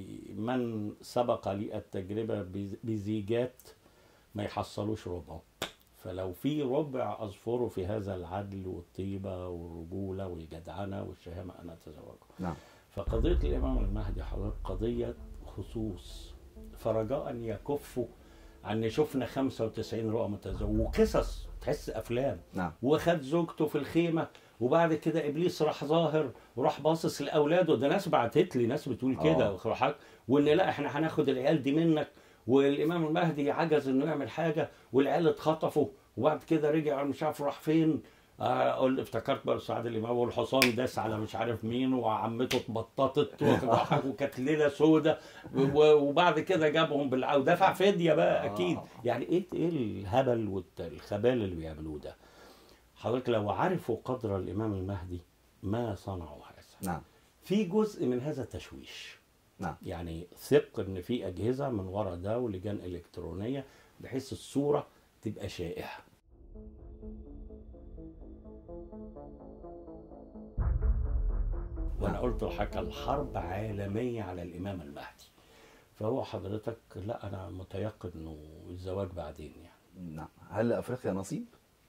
من سبق لي التجربه بز- بزيجات ما يحصلوش ربع فلو في ربع اظفره في هذا العدل والطيبه والرجوله والجدعنه والشهامه انا اتزوجه
نعم
فقضيه الامام المهدي حضرتك قضيه خصوص فرجاء يكفوا عن شفنا 95 رؤى متزوج وقصص تحس افلام
نعم
وخد زوجته في الخيمه وبعد كده ابليس راح ظاهر وراح باصص لاولاده ده ناس بعتت لي ناس بتقول كده
آه.
وخرحات وان لا احنا هناخد العيال دي منك والامام المهدي عجز انه يعمل حاجه والعيال اتخطفوا وبعد كده رجع مش عارف راح فين آه، اقول افتكرت بقى سعد الامام والحصان داس على مش عارف مين وعمته اتبططت وخرحات وكانت ليله سودة و- وبعد كده جابهم بالع ودفع فديه بقى اكيد
آه.
يعني ايه ايه الهبل والخبال اللي بيعملوه ده حضرتك لو عرفوا قدر الامام المهدي ما صنعوا هذا
نعم
في جزء من هذا تشويش
نعم
يعني ثق ان في اجهزه من ورا ده ولجان الكترونيه بحيث الصوره تبقى شائعه وانا قلت لحضرتك الحرب عالميه على الامام المهدي فهو حضرتك لا انا متيقن انه الزواج بعدين يعني
نعم هل لافريقيا نصيب؟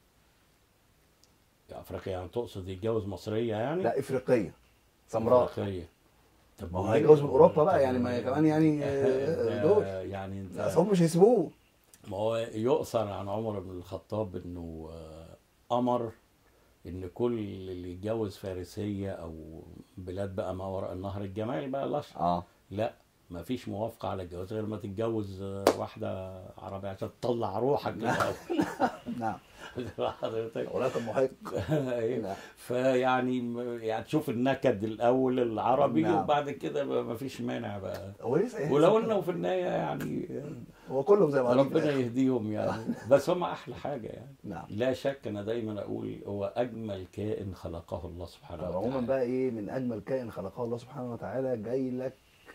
يا افريقيا يعني تقصد يتجوز مصريه يعني
لا افريقيه سمراء
أفريقية. طب
ما هو
وليه؟
هيتجوز من اوروبا بقى
طب
يعني ما هي كمان يعني آه،
ده
دول
يعني انت
اصل هم مش هيسيبوه
ما هو يؤثر عن عمر بن الخطاب انه آه، امر ان كل اللي يتجوز فارسيه او بلاد بقى ما وراء النهر الجمال بقى الاشهر
اه
لا ما فيش موافقه على الجواز غير ما تتجوز آه، واحده عربيه عشان تطلع روحك كده
نعم
حضرتك
ولا كان محق
إيه؟
نعم.
فيعني يعني تشوف النكد الاول العربي
نعم.
وبعد كده ما فيش مانع بقى
هو ليه صحيح
ولو انه في النهايه يعني
هو كلهم زي بعض
ربنا يهديهم يعني بس هم احلى حاجه يعني
نعم
لا شك انا دايما اقول هو اجمل كائن خلقه الله سبحانه
طب عموما
وتعالى
بقى ايه من اجمل كائن خلقه الله سبحانه وتعالى جاي لك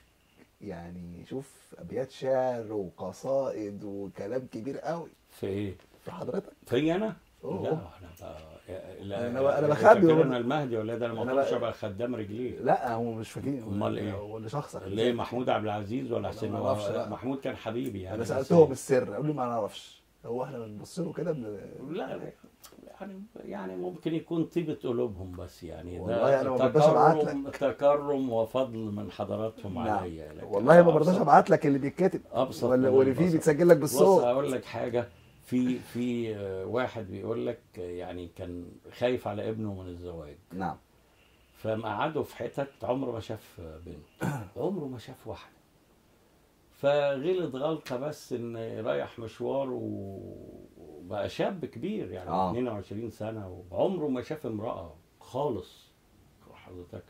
يعني شوف ابيات شعر وقصائد وكلام كبير قوي
في ايه؟
في حضرتك
في انا؟
أوه.
لا انا بقى لا
أنا بقى- أنا
أنت
بخبي
فاكر
والله.
انا المهدي ولا ده انا
أنا
ما كنتش
بقى-
ابقى خدام رجليه
لا هو مش فاكرين
أمال إيه؟
هو اللي شخصك
اللي هي محمود عبد العزيز ولا
أنا
حسين
ما
هو-
أعرفش، لا.
محمود كان حبيبي يعني
انا
بس-
سالتهم السر قالوا لي ما نعرفش هو احنا بنبص له كده بن...
لا لا يعني يعني ممكن يكون طيبة قلوبهم بس يعني
والله أنا ما برضاش أبعت
تكرم تكرم وفضل من حضراتهم
نعم.
عليا لكن
والله ما برضاش
أبسط-
ابعت لك اللي بيتكتب
ابسط
ولا
من
واللي فيه
البسط.
بيتسجل لك
بص
بالصوت
اقول لك حاجه في في آه، واحد بيقول لك آه، يعني كان خايف على ابنه من الزواج
نعم
فمقعده في حتت عمره ما شاف بنت عمره ما شاف واحده فغلط غلطه بس ان رايح مشوار و- وبقى شاب كبير يعني
آه.
22 سنه وعمره ما شاف امراه خالص حضرتك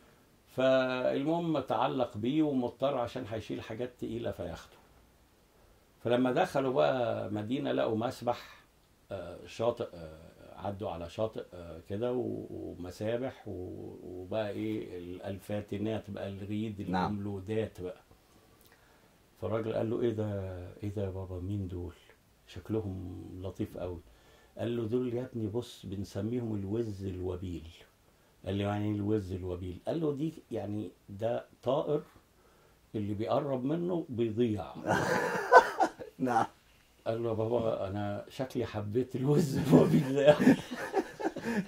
فالمهم تعلق بيه ومضطر عشان هيشيل حاجات تقيله فياخده فلما دخلوا بقى مدينه لقوا مسبح آه، شاطئ آه، عدوا على شاطئ آه، كده و- ومسابح و- وبقى ايه ال- الفاتنات بقى الريد
نعم.
الاملودات بقى فالراجل قال له ايه ده ايه ده يا بابا مين دول شكلهم لطيف قوي قال له دول يا ابني بص بنسميهم الوز الوبيل قال له يعني ايه الوز الوبيل قال له دي يعني ده طائر اللي بيقرب منه بيضيع
نعم
قال له يا بابا انا شكلي حبيت الوز الوبيل ده أوي.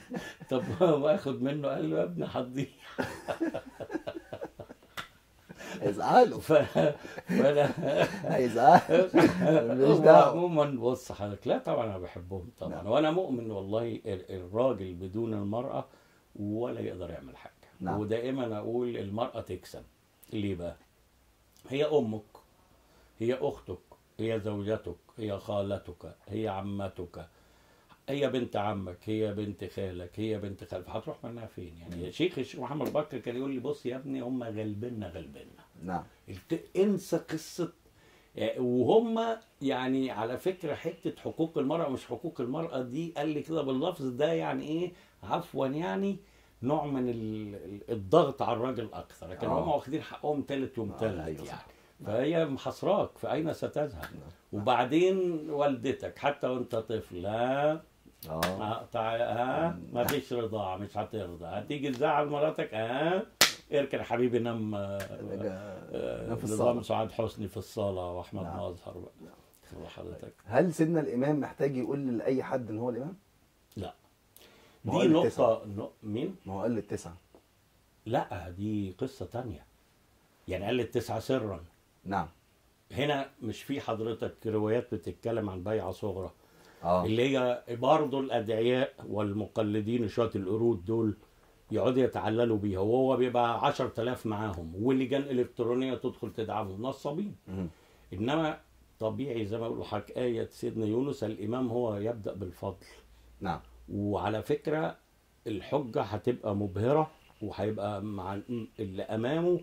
طب واخد منه قال له يا ابني هتضيع
هيزعلوا
ف... فانا
هيزعلوا ماليش
هو
دعوه
عموما بص حضرتك لا طبعا انا بحبهم طبعا
نعم.
وانا مؤمن والله ال- الراجل بدون المراه ولا يقدر يعمل حاجه
نعم.
ودائما اقول المراه تكسب ليه بقى هي امك هي اختك هي زوجتك هي خالتك هي عمتك هي بنت عمك هي بنت خالك هي بنت خالك هتروح منها فين يعني شيخ الشيخ محمد بكر كان يقول لي بص يا ابني هم غلبنا غلبنا
نعم
الت- انسى قصه آه، وهم يعني على فكره حته حقوق المراه مش حقوق المراه دي قال لي كده باللفظ ده يعني ايه عفوا يعني نوع من ال- ال- الضغط على الراجل اكثر لكن
آه.
هم واخدين حقهم تالت يوم
آه،
تالت
أيوة صح.
يعني فهي محاصراك فاين ستذهب وبعدين والدتك حتى وانت طفل ها
اه
ها تع- ها ما فيش رضاعه مش هترضى هتيجي تزعل مراتك ها اركن يا حبيبي نام آه، آه،
نام في
نظام
الصالة.
سعاد حسني في الصاله واحمد
نعم.
مظهر بقى خلي حضرتك
هل سيدنا الامام محتاج يقول لاي حد ان هو الامام؟
لا
ما هو
دي
قال التسعة.
نقطه نق- مين
ما هو قال للتسعه
لا دي قصه تانية يعني قال التسعه سرا
نعم
هنا مش في حضرتك روايات بتتكلم عن بيعه صغرى
اه
اللي هي برضه الادعياء والمقلدين شويه القرود دول يقعدوا يتعللوا بيها وهو بيبقى 10000 معاهم واللجان الالكترونيه تدخل تدعمهم نصابين
مم.
انما طبيعي زي ما بيقولوا حك آية سيدنا يونس الإمام هو يبدأ بالفضل
نعم
وعلى فكرة الحجة هتبقى مبهرة وهيبقى مع اللي أمامه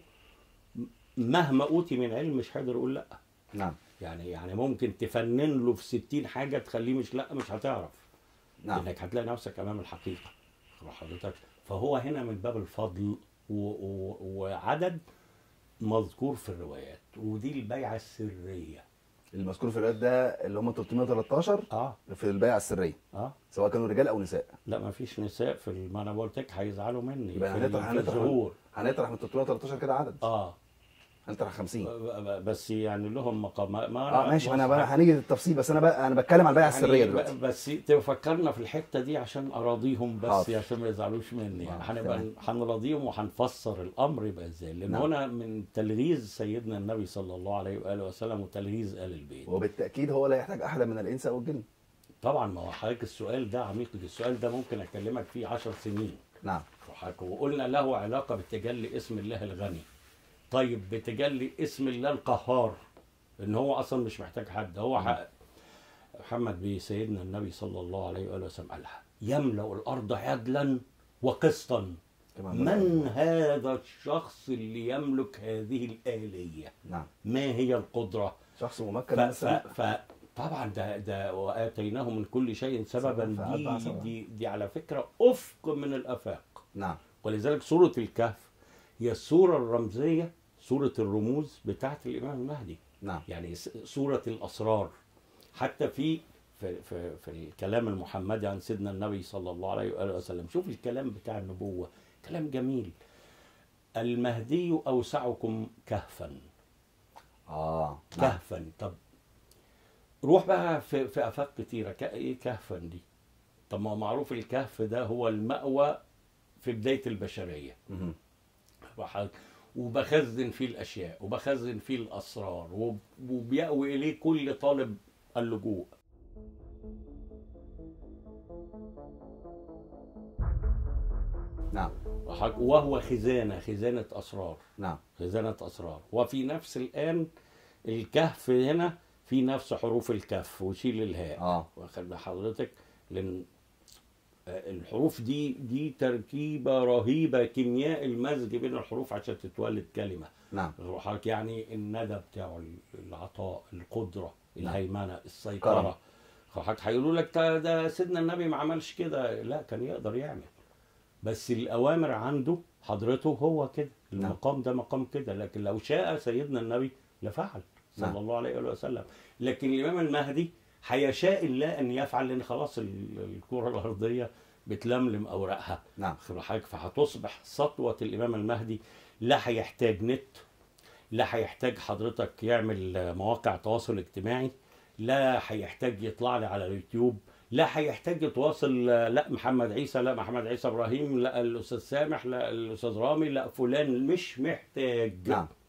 مهما أوتي من علم مش هيقدر يقول لأ
نعم
يعني يعني ممكن تفنن له في 60 حاجة تخليه مش لأ مش هتعرف
نعم
انك هتلاقي نفسك امام الحقيقه خد حضرتك فهو هنا من باب الفضل و... و... وعدد مذكور في الروايات ودي البيعه السريه
المذكور في الروايات ده اللي هم 313
اه
في البيعه السريه
اه
سواء كانوا رجال او نساء
لا ما فيش نساء في ال- ما انا قلت لك هيزعلوا مني
يبقى
في, ال-
هنطرح
في
هنطرح
الظهور
هنطرح من 313 كده عدد
اه
هنطرح 50
ب- ب- بس يعني لهم مقام ما ما
اه ماشي ما انا
بص،
بقى هنيجي للتفصيل بس انا بقى انا بتكلم على البيعه
يعني
السريه
ب-
دلوقتي
بس تفكرنا في الحته دي عشان اراضيهم بس
حاضر.
عشان ما يزعلوش مني يعني
آه،
هنبقى
تمام.
هنراضيهم وهنفسر الامر يبقى ازاي لان
نعم.
هنا من تلغيز سيدنا النبي صلى الله عليه واله وسلم وتلغيز ال البيت
وبالتاكيد هو لا يحتاج احدا من الانس او الجن
طبعا ما هو حضرتك السؤال ده عميق السؤال ده ممكن اكلمك فيه عشر سنين
نعم
وحضرتك- وقلنا له علاقه بتجلي اسم الله الغني طيب بتجلي اسم الله القهار ان هو اصلا مش محتاج حد هو حق محمد بيه سيدنا النبي صلى الله عليه واله وسلم قالها يملا الارض عدلا وقسطا
كما
من هذا الشخص اللي يملك هذه الآلية
نعم
ما هي القدرة
شخص
ف...
ممكن
ف...
من السماء.
ف... طبعا ده ده وآتيناه من كل شيء سببا
فأتبع
دي,
سببا.
دي دي على فكرة أفق من الآفاق
نعم
ولذلك سورة الكهف هي السورة الرمزية سورة الرموز بتاعت الإمام المهدي
نعم
يعني س- سورة الأسرار حتى في في في, في الكلام المحمدي عن سيدنا النبي صلى الله عليه وآله وسلم شوف الكلام بتاع النبوة كلام جميل المهدي أوسعكم كهفا
اه نعم
كهفا طب روح بقى في, في آفاق كتيرة ك- إيه كهفا دي طب ما هو معروف الكهف ده هو المأوى في بداية البشرية
مهم.
وح- وبخزن فيه الاشياء وبخزن فيه الاسرار وب- وبيأوي اليه كل طالب اللجوء
نعم
وح- وهو خزانه خزانه اسرار
نعم
خزانه اسرار وفي نفس الان الكهف هنا في نفس حروف الكهف وشيل الهاء
اه
واخد بال حضرتك لان آه، الحروف دي دي تركيبه رهيبه كيمياء المزج بين الحروف عشان تتولد كلمه
نعم
روحك يعني الندى بتاعه العطاء القدره
نعم.
الهيمنه
كرم.
السيطره روحك هيقولوا لك ده, ده سيدنا النبي ما عملش كده لا كان يقدر يعمل بس الاوامر عنده حضرته هو كده
نعم.
المقام ده مقام كده لكن لو شاء سيدنا النبي لفعل صلى
نعم.
الله عليه وآله وسلم لكن الامام المهدي هيشاء الله ان يفعل لان خلاص ال- الكره الارضيه بتلملم اوراقها
نعم
خد حضرتك فهتصبح سطوة الإمام المهدي لا هيحتاج نت لا هيحتاج حضرتك يعمل مواقع تواصل اجتماعي لا هيحتاج يطلع لي على اليوتيوب لا هيحتاج يتواصل لا محمد عيسى لا محمد عيسى ابراهيم لا الاستاذ سامح لا الاستاذ رامي لا فلان مش محتاج
نعم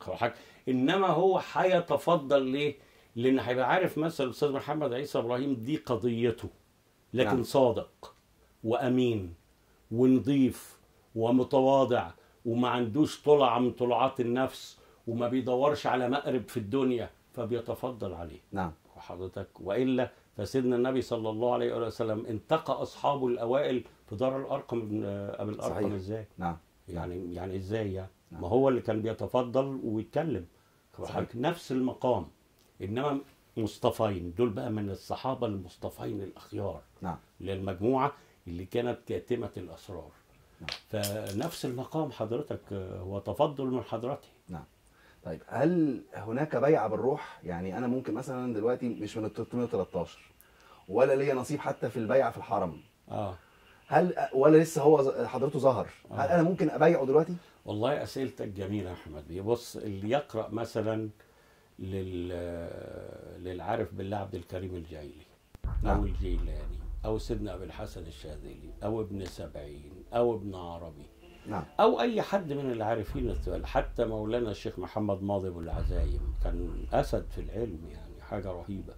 خد بالك؟ انما هو هيتفضل ليه؟ لان هيبقى عارف مثلا الاستاذ محمد عيسى ابراهيم دي قضيته لكن
نعم.
صادق وامين ونضيف ومتواضع وما عندوش طلعه من طلعات النفس وما بيدورش على مقرب في الدنيا فبيتفضل عليه
نعم
وحضرتك والا فسيدنا النبي صلى الله عليه وآله وسلم انتقى اصحابه الاوائل في دار الارقم ابن ابي الارقم
صحيح.
ازاي؟
نعم
يعني يعني ازاي يعني؟
نعم.
ما هو اللي كان بيتفضل ويتكلم
صحيح.
صحيح. نفس المقام انما مصطفين دول بقى من الصحابه المصطفين الاخيار
نعم
للمجموعه اللي كانت كاتمه الاسرار
نعم.
فنفس المقام حضرتك آه، هو تفضل من حضرته
نعم طيب هل هناك بيعة بالروح يعني انا ممكن مثلا دلوقتي مش من ال 313 ولا ليا نصيب حتى في البيعة في الحرم
اه
هل ولا لسه هو ز- حضرته ظهر هل
آه.
انا ممكن ابايعه دلوقتي
والله اسئلتك جميله يا احمد بيه بص اللي يقرا مثلا لل للعارف بالله عبد الكريم الجيلي
نعم.
او الجيلاني او سيدنا ابي الحسن الشاذلي او ابن سبعين او ابن عربي
نعم
او اي حد من العارفين الثقال حتى مولانا الشيخ محمد ماضي ابو العزايم كان اسد في العلم يعني حاجه رهيبه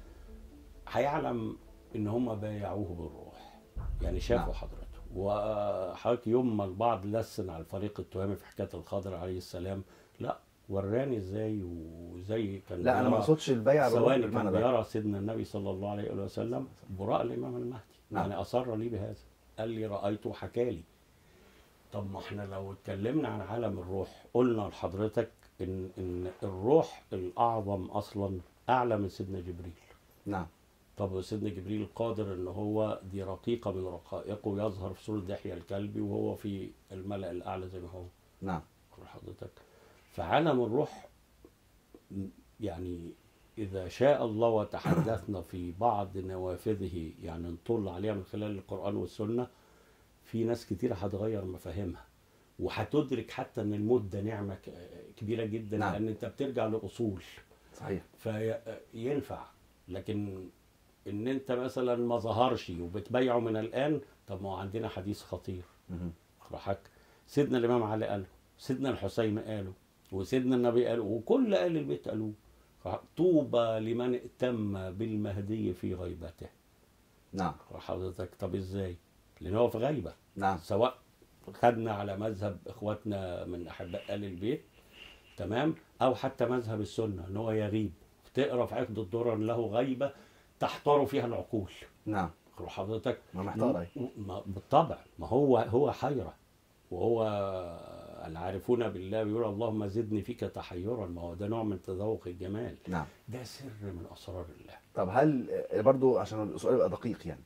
هيعلم ان هم بايعوه بالروح يعني شافوا
نعم.
حضرته وحضرتك يوم ما البعض لسن على الفريق التهامي في حكايه الخضر عليه السلام لا وراني ازاي وزي كان
لا انا ما
بيرى-
اقصدش البيعة بالروح
ثواني
بالمعنى
كان
ده
بيرى سيدنا النبي صلى الله عليه وسلم براء الامام المهدي
نعم.
يعني اصر لي بهذا قال لي رايته وحكى لي طب ما احنا لو اتكلمنا عن عالم الروح قلنا لحضرتك ان ان الروح الاعظم اصلا اعلى من سيدنا جبريل
نعم
طب سيدنا جبريل قادر ان هو دي رقيقه من رقائقه يظهر في صوره دحية الكلبي وهو في الملأ الاعلى زي ما هو
نعم
كل حضرتك فعالم الروح م- يعني إذا شاء الله وتحدثنا في بعض نوافذه يعني نطل عليها من خلال القرآن والسنة في ناس كتير هتغير مفاهيمها وهتدرك حتى ان الموت ده نعمة ك- كبيرة جدا
نعم.
لأن أنت بترجع لأصول
صحيح
فينفع لكن ان انت مثلا ما ظهرش وبتبيعه من الان طب ما هو عندنا حديث خطير
مهم.
راحك سيدنا الامام علي قاله سيدنا الحسين قاله وسيدنا النبي قاله وكل اهل البيت قالوه طوبى لمن ائتم بالمهدي في غيبته
نعم
حضرتك طب ازاي لان هو في غيبه
نعم
سواء خدنا على مذهب اخواتنا من احباء ال البيت تمام او حتى مذهب السنه ان هو يغيب تقرا في عقد الدرر له غيبه تحتار فيها العقول
نعم
حضرتك
ما محتار أهي.
ما- بالطبع ما هو هو حيرة وهو العارفون بالله بيقول اللهم زدني فيك تحيرا ما هو ده نوع من تذوق الجمال
نعم
ده سر من اسرار الله
طب هل آه، برضو عشان السؤال يبقى دقيق يعني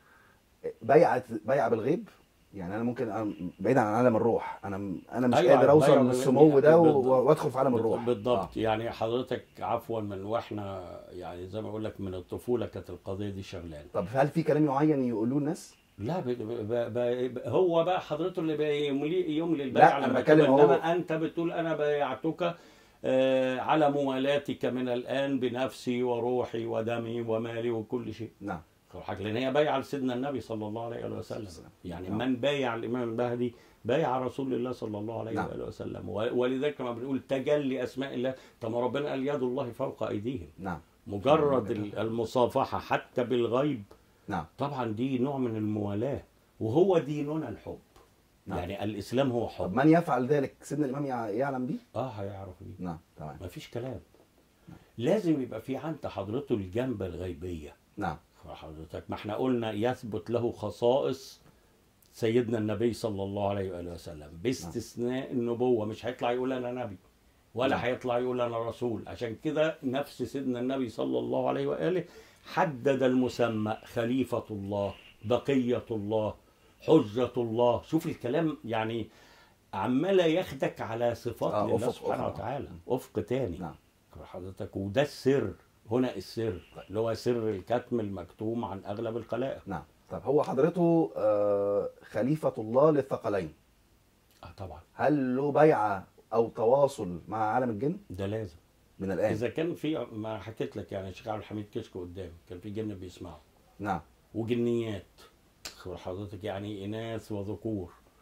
بيعة بيعة بالغيب يعني انا ممكن أنا بعيد عن عالم الروح انا انا مش
أيوة،
قادر اوصل
بيعة
للسمو ده و-
بالضبط.
وادخل في عالم الروح
بالضبط يعني حضرتك عفوا من واحنا يعني زي ما اقول لك من الطفوله كانت القضيه دي شغلانه
طب هل في كلام معين يقولوه الناس
لا ب... ب... ب... ب... هو بقى حضرته اللي بيملي يملي
لا،
البيع
أنا
لما
بتكلم
تبقى-
هو-
انما انت بتقول انا بايعتك آه، على موالاتك من الان بنفسي وروحي ودمي ومالي وكل شيء
نعم
حضرتك لان هي بايعه لسيدنا النبي صلى الله عليه وسلم
والسلام.
يعني
نعم.
من بايع الامام المهدي بايع رسول الله صلى الله عليه
نعم.
واله وسلم و- ولذلك لما بنقول تجلي اسماء الله طب ما ربنا قال يد الله فوق ايديهم
نعم
مجرد ال- المصافحه حتى بالغيب
نعم
طبعا دي نوع من الموالاه وهو ديننا الحب
نعم.
يعني الاسلام هو
طب
حب
من يفعل ذلك سيدنا الامام يع- يعلم به
اه هيعرف بيه
نعم تمام
ما فيش كلام لازم يبقى في عند حضرته الجنبه الغيبيه
نعم
حضرتك ما احنا قلنا يثبت له خصائص سيدنا النبي صلى الله عليه واله وسلم باستثناء النبوه مش هيطلع يقول انا نبي ولا
نعم.
هيطلع يقول انا رسول عشان كده نفس سيدنا النبي صلى الله عليه واله حدد المسمى خليفه الله بقيه الله حجه الله شوف الكلام يعني عمال ياخدك على صفات
آه،
لله
أفق-
سبحانه
أفق.
وتعالى افق تاني
نعم
حضرتك وده السر هنا السر اللي هو سر الكتم المكتوم عن اغلب الخلائق
نعم طب هو حضرته آه، خليفة الله للثقلين
اه طبعا
هل له بيعة أو تواصل مع عالم الجن
ده لازم
من الآن؟
اذا كان في ما حكيت لك يعني الشيخ عبد الحميد كشك قدام كان في جن بيسمعوا
نعم
وجنيات خبر حضرتك يعني اناث وذكور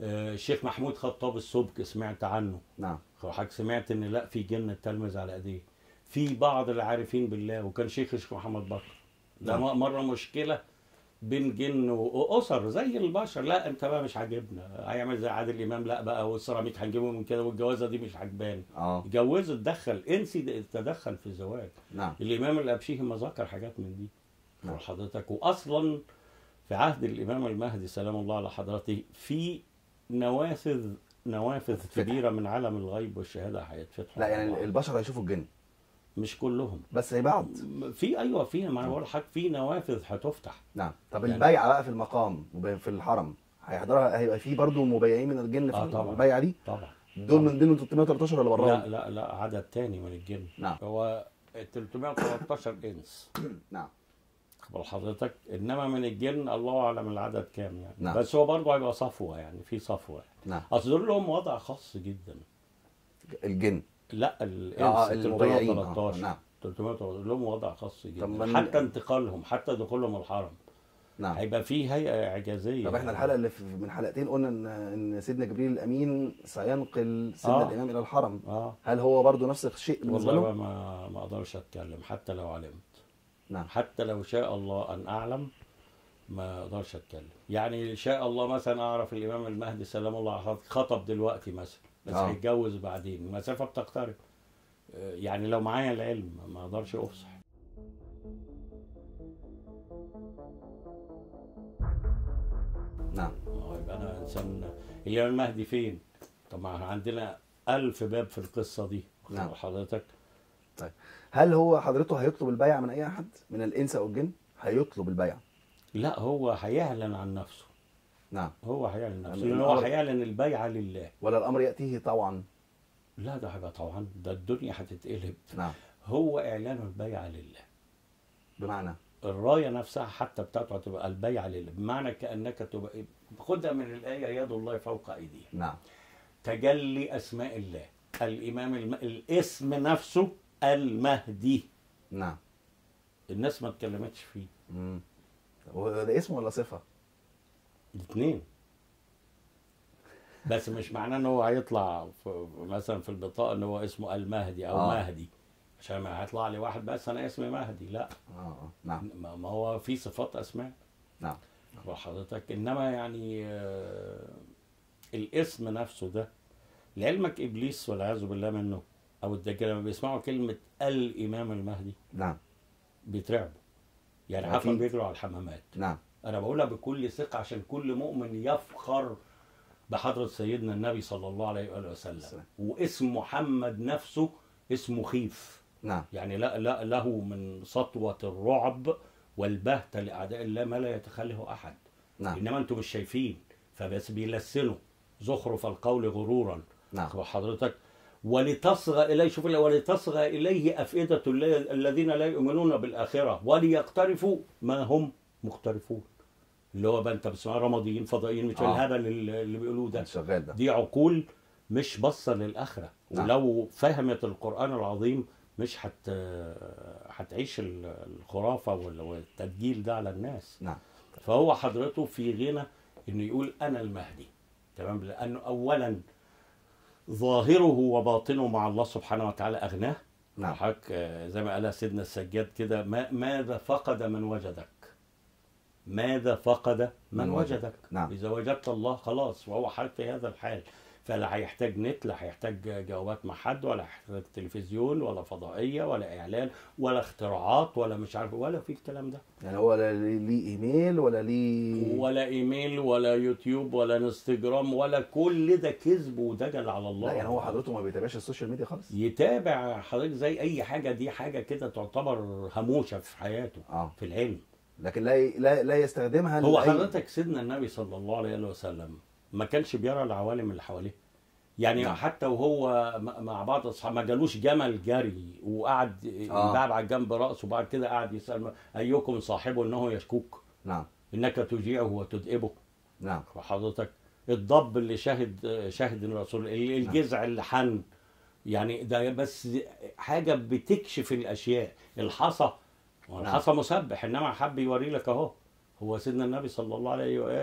آه، الشيخ محمود خطاب السبك سمعت عنه
نعم
حضرتك سمعت ان لا في جن تلمذ على ايديه في بعض العارفين بالله وكان شيخ الشيخ محمد بكر ده
نعم.
م- مره مشكله بين جن واسر زي البشر لا انت بقى مش عاجبنا هيعمل زي عادل امام لا بقى والسيراميك هنجيبه من كده والجوازه دي مش عجباني
اه
جوزه اتدخل انسي تدخل في الزواج
نعم
الامام الابشيهي ما ذكر حاجات من دي
نعم.
حضرتك واصلا في عهد الامام المهدي سلام الله على حضرته في نوافذ نوافذ
هتتفتح.
كبيره من عالم الغيب والشهاده هيتفتحوا
لا يعني البشر هيشوفوا الجن
مش كلهم
بس هي بعض
في ايوه في ما انا بقول لحضرتك في نوافذ هتفتح
نعم طب
يعني-
البيعه بقى في المقام وب- في الحرم هيحضرها هيبقى في برضه مبيعين من الجن في
آه طبعا.
البيعه دي
طبعا
دول من ضمن 313 اللي
لا
براهم
لا لا عدد تاني من الجن
نعم.
هو 313 انس
نعم
خبر حضرتك انما من الجن الله اعلم العدد كام يعني
نعم.
بس هو برضه هيبقى صفوه يعني في صفوه
نعم
اصل دول لهم وضع خاص جدا
الجن
لا الانس
آه، المبيعين. آه،
313
نعم.
313 لهم وضع خاص
طب
جدا
من-
حتى انتقالهم حتى دخولهم الحرم
نعم
هيبقى في هيئه اعجازيه
طب احنا الحلقه اللي في من حلقتين قلنا ان ان سيدنا جبريل الامين سينقل سيدنا
آه.
الامام الى الحرم
اه
هل هو برضه نفس الشيء بالنسبه
والله
له؟
ما ما اقدرش اتكلم حتى لو علمت
نعم
حتى لو شاء الله ان اعلم ما اقدرش اتكلم يعني شاء الله مثلا اعرف الامام المهدي سلام الله عليه خطب دلوقتي مثلا بس
آه.
هيتجوز بعدين المسافه بتقترب آه، يعني لو معايا العلم ما اقدرش افصح
نعم
ما هو يبقى انا انسان الامام المهدي فين؟ طب ما احنا عندنا ألف باب في القصه دي
نعم.
حضرتك
هل هو حضرته هيطلب البيعه من اي احد من الانس او الجن؟ هيطلب البيعه
لا هو هيعلن عن نفسه
نعم
هو هيعلن نفسه
يعني
لان هو
الأمر-
هيعلن البيعه لله
ولا الامر ياتيه طوعا؟
لا ده هيبقى طبعا ده الدنيا هتتقلب
نعم
هو اعلان البيعه لله
بمعنى
الرايه نفسها حتى بتاعته هتبقى البيعه لله بمعنى كانك تبقى إيه؟ خدها من الايه يد الله فوق ايديهم
نعم
تجلي اسماء الله الامام الم... الاسم نفسه المهدي
نعم
الناس ما اتكلمتش فيه
مم. هو ده اسم ولا صفه؟
الاثنين بس مش معناه ان هو هيطلع في مثلا في البطاقه ان هو اسمه المهدي او
آه.
آه. مهدي عشان ما هيطلع لي واحد بس انا اسمي مهدي لا
اه آه. نعم
ما ما هو في صفات اسماء
نعم
حضرتك انما يعني آه، الاسم نفسه ده لعلمك ابليس والعياذ بالله منه او الدجال لما بيسمعوا كلمه الامام المهدي
نعم
بيترعبوا يعني
أكيد.
عارفه بيجروا على الحمامات
نعم
انا بقولها بكل ثقه عشان كل مؤمن يفخر بحضره سيدنا النبي صلى الله عليه واله وسلم
السلام.
واسم محمد نفسه اسمه خيف
نعم
يعني لا لا له من سطوه الرعب والبهته لاعداء الله ما لا يتخيله احد
نعم
انما انتم مش شايفين فبس بيلسنوا زخرف القول غرورا
نعم
حضرتك ولتصغى اليه شوف ال- ولتصغى اليه افئده الل- الذين لا يؤمنون بالاخره وليقترفوا ما هم مقترفون اللي هو بقى انت بتسمع رماديين فضائيين مش
آه.
الهبل اللي اللي بيقولوه ده
شغال ده
دي عقول مش باصه للاخره
نعم.
ولو فهمت القران العظيم مش هت هتعيش ال- الخرافه وال- والتدجيل ده على الناس
نعم
فهو حضرته في غنى انه يقول انا المهدي تمام لانه اولا ظاهره وباطنه مع الله سبحانه وتعالى اغناه
نعم
حضرتك آه، زي ما قال سيدنا السجاد كده ما ماذا فقد من وجدك ماذا فقد من,
من وجدك.
وجدك
نعم.
اذا وجدت الله خلاص وهو حال في هذا الحال فلا هيحتاج نت لا هيحتاج جوابات مع حد ولا هيحتاج تلفزيون ولا فضائيه ولا اعلان ولا اختراعات ولا مش عارف ولا في الكلام ده
يعني هو لا ليه ايميل ولا ليه
ولا ايميل ولا يوتيوب ولا انستجرام ولا كل ده كذب ودجل على الله
لا يعني هو حضرته ما بيتابعش السوشيال ميديا خالص
يتابع حضرتك زي اي حاجه دي حاجه كده تعتبر هموشه في حياته
اه
في العلم
لكن لا لا لا يستخدمها
هو
لأي-
حضرتك سيدنا النبي صلى الله عليه وسلم ما كانش بيرى العوالم اللي حواليه يعني
نعم.
حتى وهو م- مع بعض اصحاب ما جالوش جمل جري وقعد
آه.
يلعب على جنب راسه وبعد كده قعد يسال ايكم صاحبه انه يشكوك
نعم
انك تجيعه وتدئبه
نعم
وحضرتك الضب اللي شاهد شاهد الرسول الجذع اللي حن يعني ده بس حاجه بتكشف الاشياء الحصى والحصى مسبح انما حب يوري لك اهو هو سيدنا النبي صلى الله عليه واله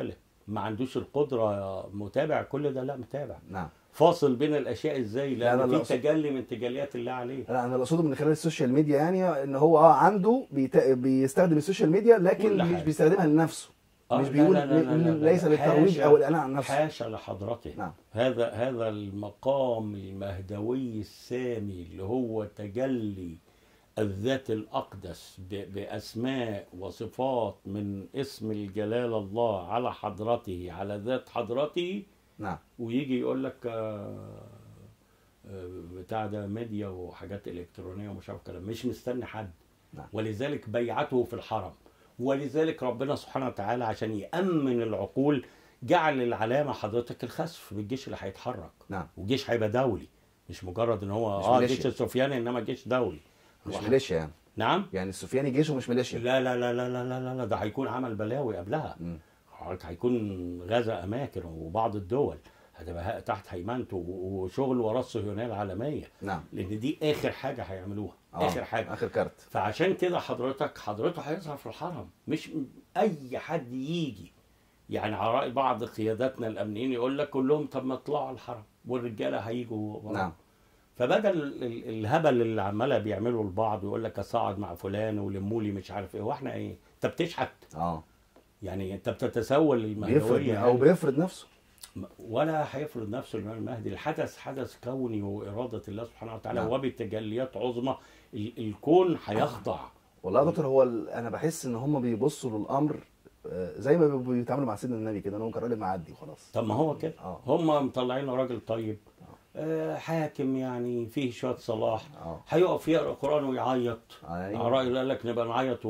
ما عندوش القدره متابع كل ده لا متابع
نعم
فاصل بين الاشياء ازاي
لا، أنا
لان
اللي
في
أقصد-
تجلي من تجليات الله عليه
لا انا اللي اقصده من خلال السوشيال ميديا يعني ان هو اه عنده بيت... بيستخدم السوشيال ميديا لكن
كل
مش
حاجة.
بيستخدمها لنفسه
آه،
مش
لا،
بيقول
لا، لا، لا، لا، لا.
ليس للترويج
حاشا-
او الاعلان عن نفسه
حاشا لحضرته
نعم.
هذا هذا المقام المهدوي السامي اللي هو تجلي الذات الأقدس ب- بأسماء وصفات من اسم الجلال الله على حضرته على ذات حضرته
نعم
ويجي يقول لك آه، آه، بتاع ده ميديا وحاجات إلكترونية ومش عارف كلام مش مستني حد
نعم.
ولذلك بيعته في الحرم ولذلك ربنا سبحانه وتعالى عشان يأمن العقول جعل العلامة حضرتك الخسف بالجيش اللي هيتحرك
نعم
والجيش هيبقى دولي مش مجرد ان هو
مش
اه
ميليشيا.
جيش السفياني انما جيش دولي
مش
واحد-
ميليشيا يعني
نعم
يعني السفياني جيشه مش ميليشيا
لا لا لا لا لا لا لا, لا ده هيكون عمل بلاوي قبلها
مم.
هيكون غزا اماكن وبعض الدول هتبقى ه- تحت هيمنته و- وشغل وراه الصهيونيه العالميه
نعم
لان دي اخر حاجه هيعملوها
آه،
اخر حاجه
اخر كارت
فعشان كده حضرتك حضرته هيظهر في الحرم مش م- اي حد يجي يعني على رأي بعض قياداتنا الامنيين يقول لك كلهم طب ما اطلعوا على الحرم والرجاله هيجوا وراه.
نعم
فبدل ال- ال- الهبل اللي عماله بيعمله البعض يقول لك اصعد مع فلان ولموا لي مش عارف ايه واحنا ايه انت بتشحت
اه
يعني انت بتتسول
بيفرض
المهدويه
او
يعني.
بيفرض نفسه
ولا هيفرض نفسه الامام المهدي الحدث حدث كوني واراده الله سبحانه وتعالى
نعم.
وبتجليات عظمى ال- الكون هيخضع
والله يا دكتور هو ال- انا بحس ان هم بيبصوا للامر آه، زي ما بي- بيتعاملوا مع سيدنا النبي كده ان هو كان راجل معدي وخلاص
طب ما هو كده
اه
هم مطلعين راجل طيب آه، حاكم يعني فيه شويه صلاح
اه
هيقف يقرا قران ويعيط
أيوة.
على رأي قال لك نبقى نعيط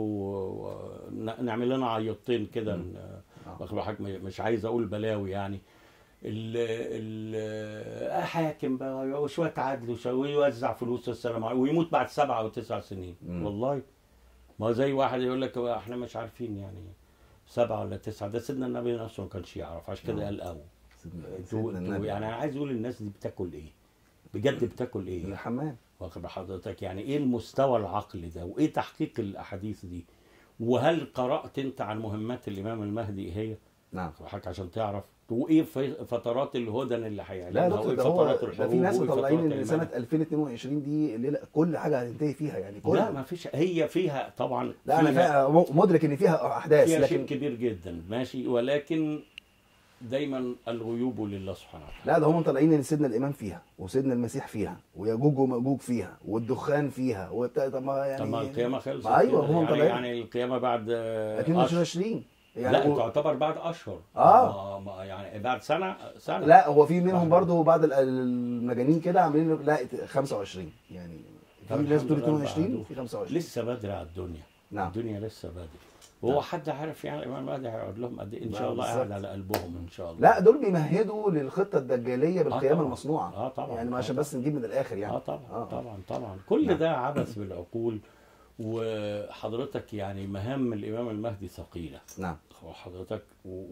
ونعمل لنا عيطتين كده ن-
آه.
واخد بالك مش عايز اقول بلاوي يعني ال ال حاكم بقى وشويه عدل وشوية- ويوزع فلوس السلام عليكم ويموت بعد سبعة او تسع سنين
مم.
والله ما هو زي واحد يقول لك احنا مش عارفين يعني سبعة ولا تسعة ده سيدنا النبي نفسه ما كانش يعرف عشان كده
آه.
قال قوي
سيدنا
انتوا
سيدنا
انتوا
النبي
يعني انا عايز اقول الناس دي بتاكل ايه بجد بتاكل ايه
الحمام
واخد بال حضرتك يعني ايه المستوى العقلي ده وايه تحقيق الاحاديث دي وهل قرات انت عن مهمات الامام المهدي ايه هي
نعم
واخد بالك عشان تعرف وايه في- فترات الهدن اللي
لا
هيعلنها
يا دكتور
وايه
ده هو
فترات
ده
الحروب
في ناس
وإيه
مطلعين
فترات
ان
الإيمان.
سنه 2022 دي الليله كل حاجه هتنتهي فيها يعني كل
لا ما فيش هي فيها طبعا
لا انا
فيها,
فا- مدرك ان فيها احداث
فيها شيء
لكن
كبير جدا ماشي ولكن دايما الغيوب لله سبحانه وتعالى
لا ده هم مطلعين ان سيدنا الامام فيها وسيدنا المسيح فيها وياجوج وماجوج فيها والدخان فيها وبتاع طب ما يعني
طب ما القيامه خلصت
ما ايوه
كده.
هم
يعني,
طالعين
يعني القيامه بعد آه، أشهر.
22 يعني
لا
هو-
تعتبر بعد اشهر
آه.
ما- ما- يعني بعد سنه سنه
لا هو في منهم
بعد-
برضه بعض ال- المجانين كده عاملين له- لا 25 يعني في
طب
ناس
الحمد
بتقول
لله
22
بعدوه.
وفي 25
لسه بدري على الدنيا
نعم
الدنيا لسه بدري وهو حد عارف يعني الامام المهدي هيقعد لهم قد ايه ان
لا،
شاء الله قاعد
بالظبط.
على قلبهم ان شاء الله
لا دول بيمهدوا للخطه الدجاليه بالقيامه
طبعاً.
المصنوعه
اه طبعا
يعني ما
آه
عشان بس نجيب من الاخر يعني
اه طبعا
آه.
طبعا طبعا كل
نعم.
ده عبث بالعقول وحضرتك يعني مهام الامام المهدي ثقيله
نعم
وحضرتك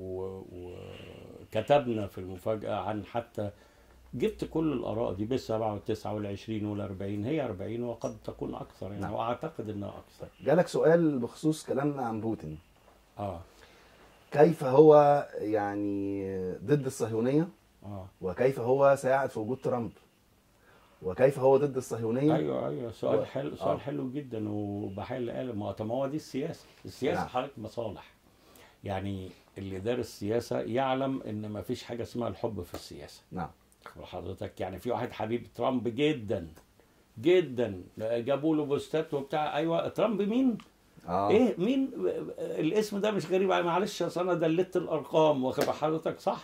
وكتبنا في المفاجاه عن حتى جبت كل الاراء دي بالسبعه والتسعه والعشرين والاربعين هي اربعين وقد تكون اكثر يعني
نعم.
واعتقد انها اكثر
جالك سؤال بخصوص كلامنا عن بوتين
اه
كيف هو يعني ضد الصهيونيه
اه
وكيف هو ساعد في وجود ترامب وكيف هو ضد الصهيونيه
ايوه ايوه سؤال
و-
حلو
آه.
سؤال حلو جدا وبحل قال ما طب ما هو دي السياسه السياسه
نعم.
حضرتك مصالح يعني اللي دارس السياسه يعلم ان ما فيش حاجه اسمها الحب في السياسه
نعم
حضرتك يعني في واحد حبيب ترامب جدا جدا جابوا له بوستات وبتاع ايوه ترامب مين؟
اه
ايه مين الاسم ده مش غريب علي معلش اصل انا دلت الارقام واخد بال حضرتك صح؟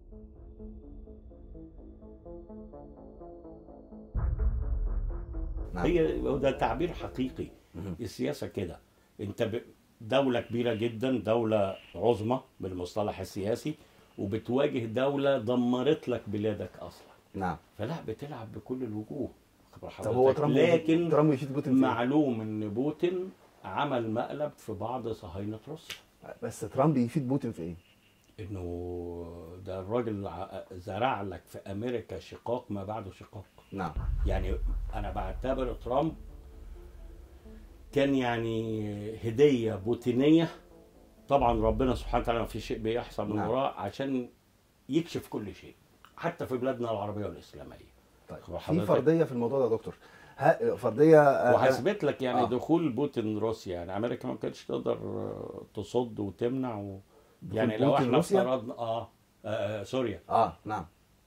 نعم
هي ده تعبير حقيقي
مهم.
السياسه كده انت ب- دوله كبيره جدا دوله عظمى بالمصطلح السياسي وبتواجه دوله دمرت لك بلادك اصلا
نعم
فلا بتلعب بكل الوجوه خبر
طب هو
حضرتك.
ترامب
لكن
ترامب يفيد بوتين في إيه؟
معلوم ان بوتين عمل مقلب في بعض صهاينه روسيا
بس ترامب يفيد بوتين في ايه؟
انه ده الراجل ع- زرع لك في امريكا شقاق ما بعده شقاق
نعم
يعني انا بعتبر ترامب كان يعني هديه بوتينيه طبعا ربنا سبحانه وتعالى ما في شيء بيحصل من
نعم.
وراه عشان يكشف كل شيء حتى في بلادنا العربيه والاسلاميه
طيب في
وحضرتك-
فرضيه في الموضوع ده يا دكتور ها فرضيه آه، أنا-
وهثبت لك يعني
آه.
دخول بوتين روسيا يعني امريكا ما كانتش تقدر آه، تصد وتمنع و... يعني لو
بوتين
احنا
روسيا؟
افترضنا آه, آه, اه سوريا
اه نعم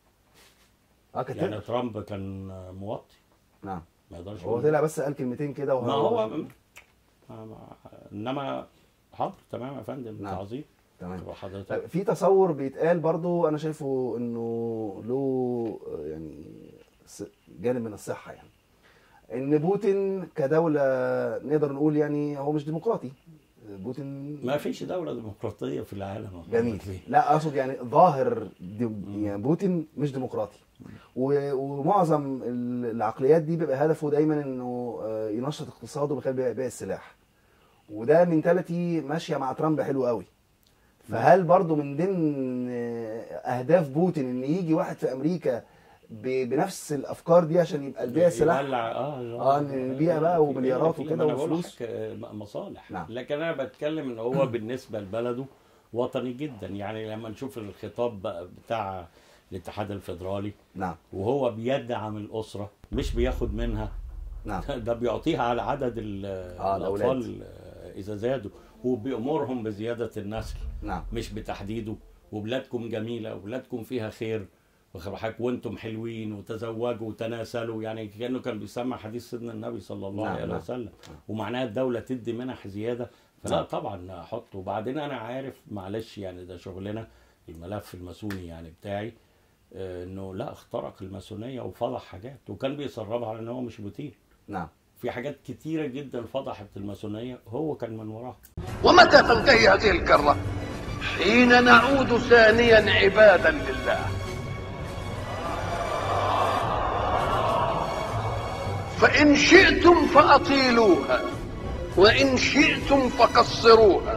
اه كانت
يعني
تقدر.
ترامب كان آه، موطي
نعم
ما يقدرش
هو
يقول.
طلع بس قال كلمتين كده وهو
ما هو ما- ما- انما حاضر تمام يا فندم
نعم.
تعظيم
تمام
تبقى حضرتك
طيب في تصور بيتقال برضو انا شايفه انه له آه، يعني س- جانب من الصحه يعني ان بوتين كدوله نقدر نقول يعني هو مش ديمقراطي بوتين
ما فيش دوله ديمقراطيه في العالم يا محمد
جميل
فيه.
لا اقصد يعني ظاهر دي يعني بوتين مش ديمقراطي و- ومعظم ال- العقليات دي بيبقى هدفه دايما انه آه، ينشط اقتصاده من خلال بيع بيع السلاح وده منتاليتي ماشيه مع ترامب حلو قوي فهل برضو من ضمن آه، اهداف بوتين ان يجي واحد في امريكا ب- بنفس الافكار دي عشان يبقى البيع السلاح
يولع اه
آه، نبيع بقى
في-
ومليارات
في-
وكده
ما أنا بقول
وفلوس.
لك، آه، مصالح
نعم.
لكن انا بتكلم ان هو بالنسبه لبلده وطني جدا يعني لما نشوف الخطاب بقى بتاع الاتحاد الفيدرالي
نعم
وهو بيدعم الاسره مش بياخد منها
نعم
ده بيعطيها على عدد ال-
آه، الأولاد.
الاطفال آه، اذا زادوا وبيامرهم بزياده النسل
نعم
مش بتحديده وبلادكم جميله وبلادكم فيها خير واخد بالك وانتم حلوين وتزوجوا وتناسلوا يعني كانه كان بيسمع حديث سيدنا النبي صلى الله
نعم،
عليه
نعم.
وسلم ومعناها الدوله تدي منح زياده فلا
نعم.
طبعا احط وبعدين انا عارف معلش يعني ده شغلنا الملف الماسوني يعني بتاعي آه، انه لا اخترق الماسونيه وفضح حاجات وكان بيسربها على ان هو مش بوتين
نعم
في حاجات كتيره جدا فضحت الماسونيه هو كان من وراها
ومتى تنتهي هذه الكرة حين نعود ثانيا عبادا لله فإن شئتم فأطيلوها وإن شئتم فقصروها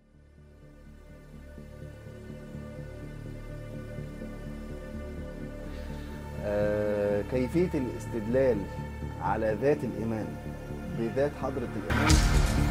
آه، كيفية الاستدلال على ذات الإيمان بذات حضرة الإيمان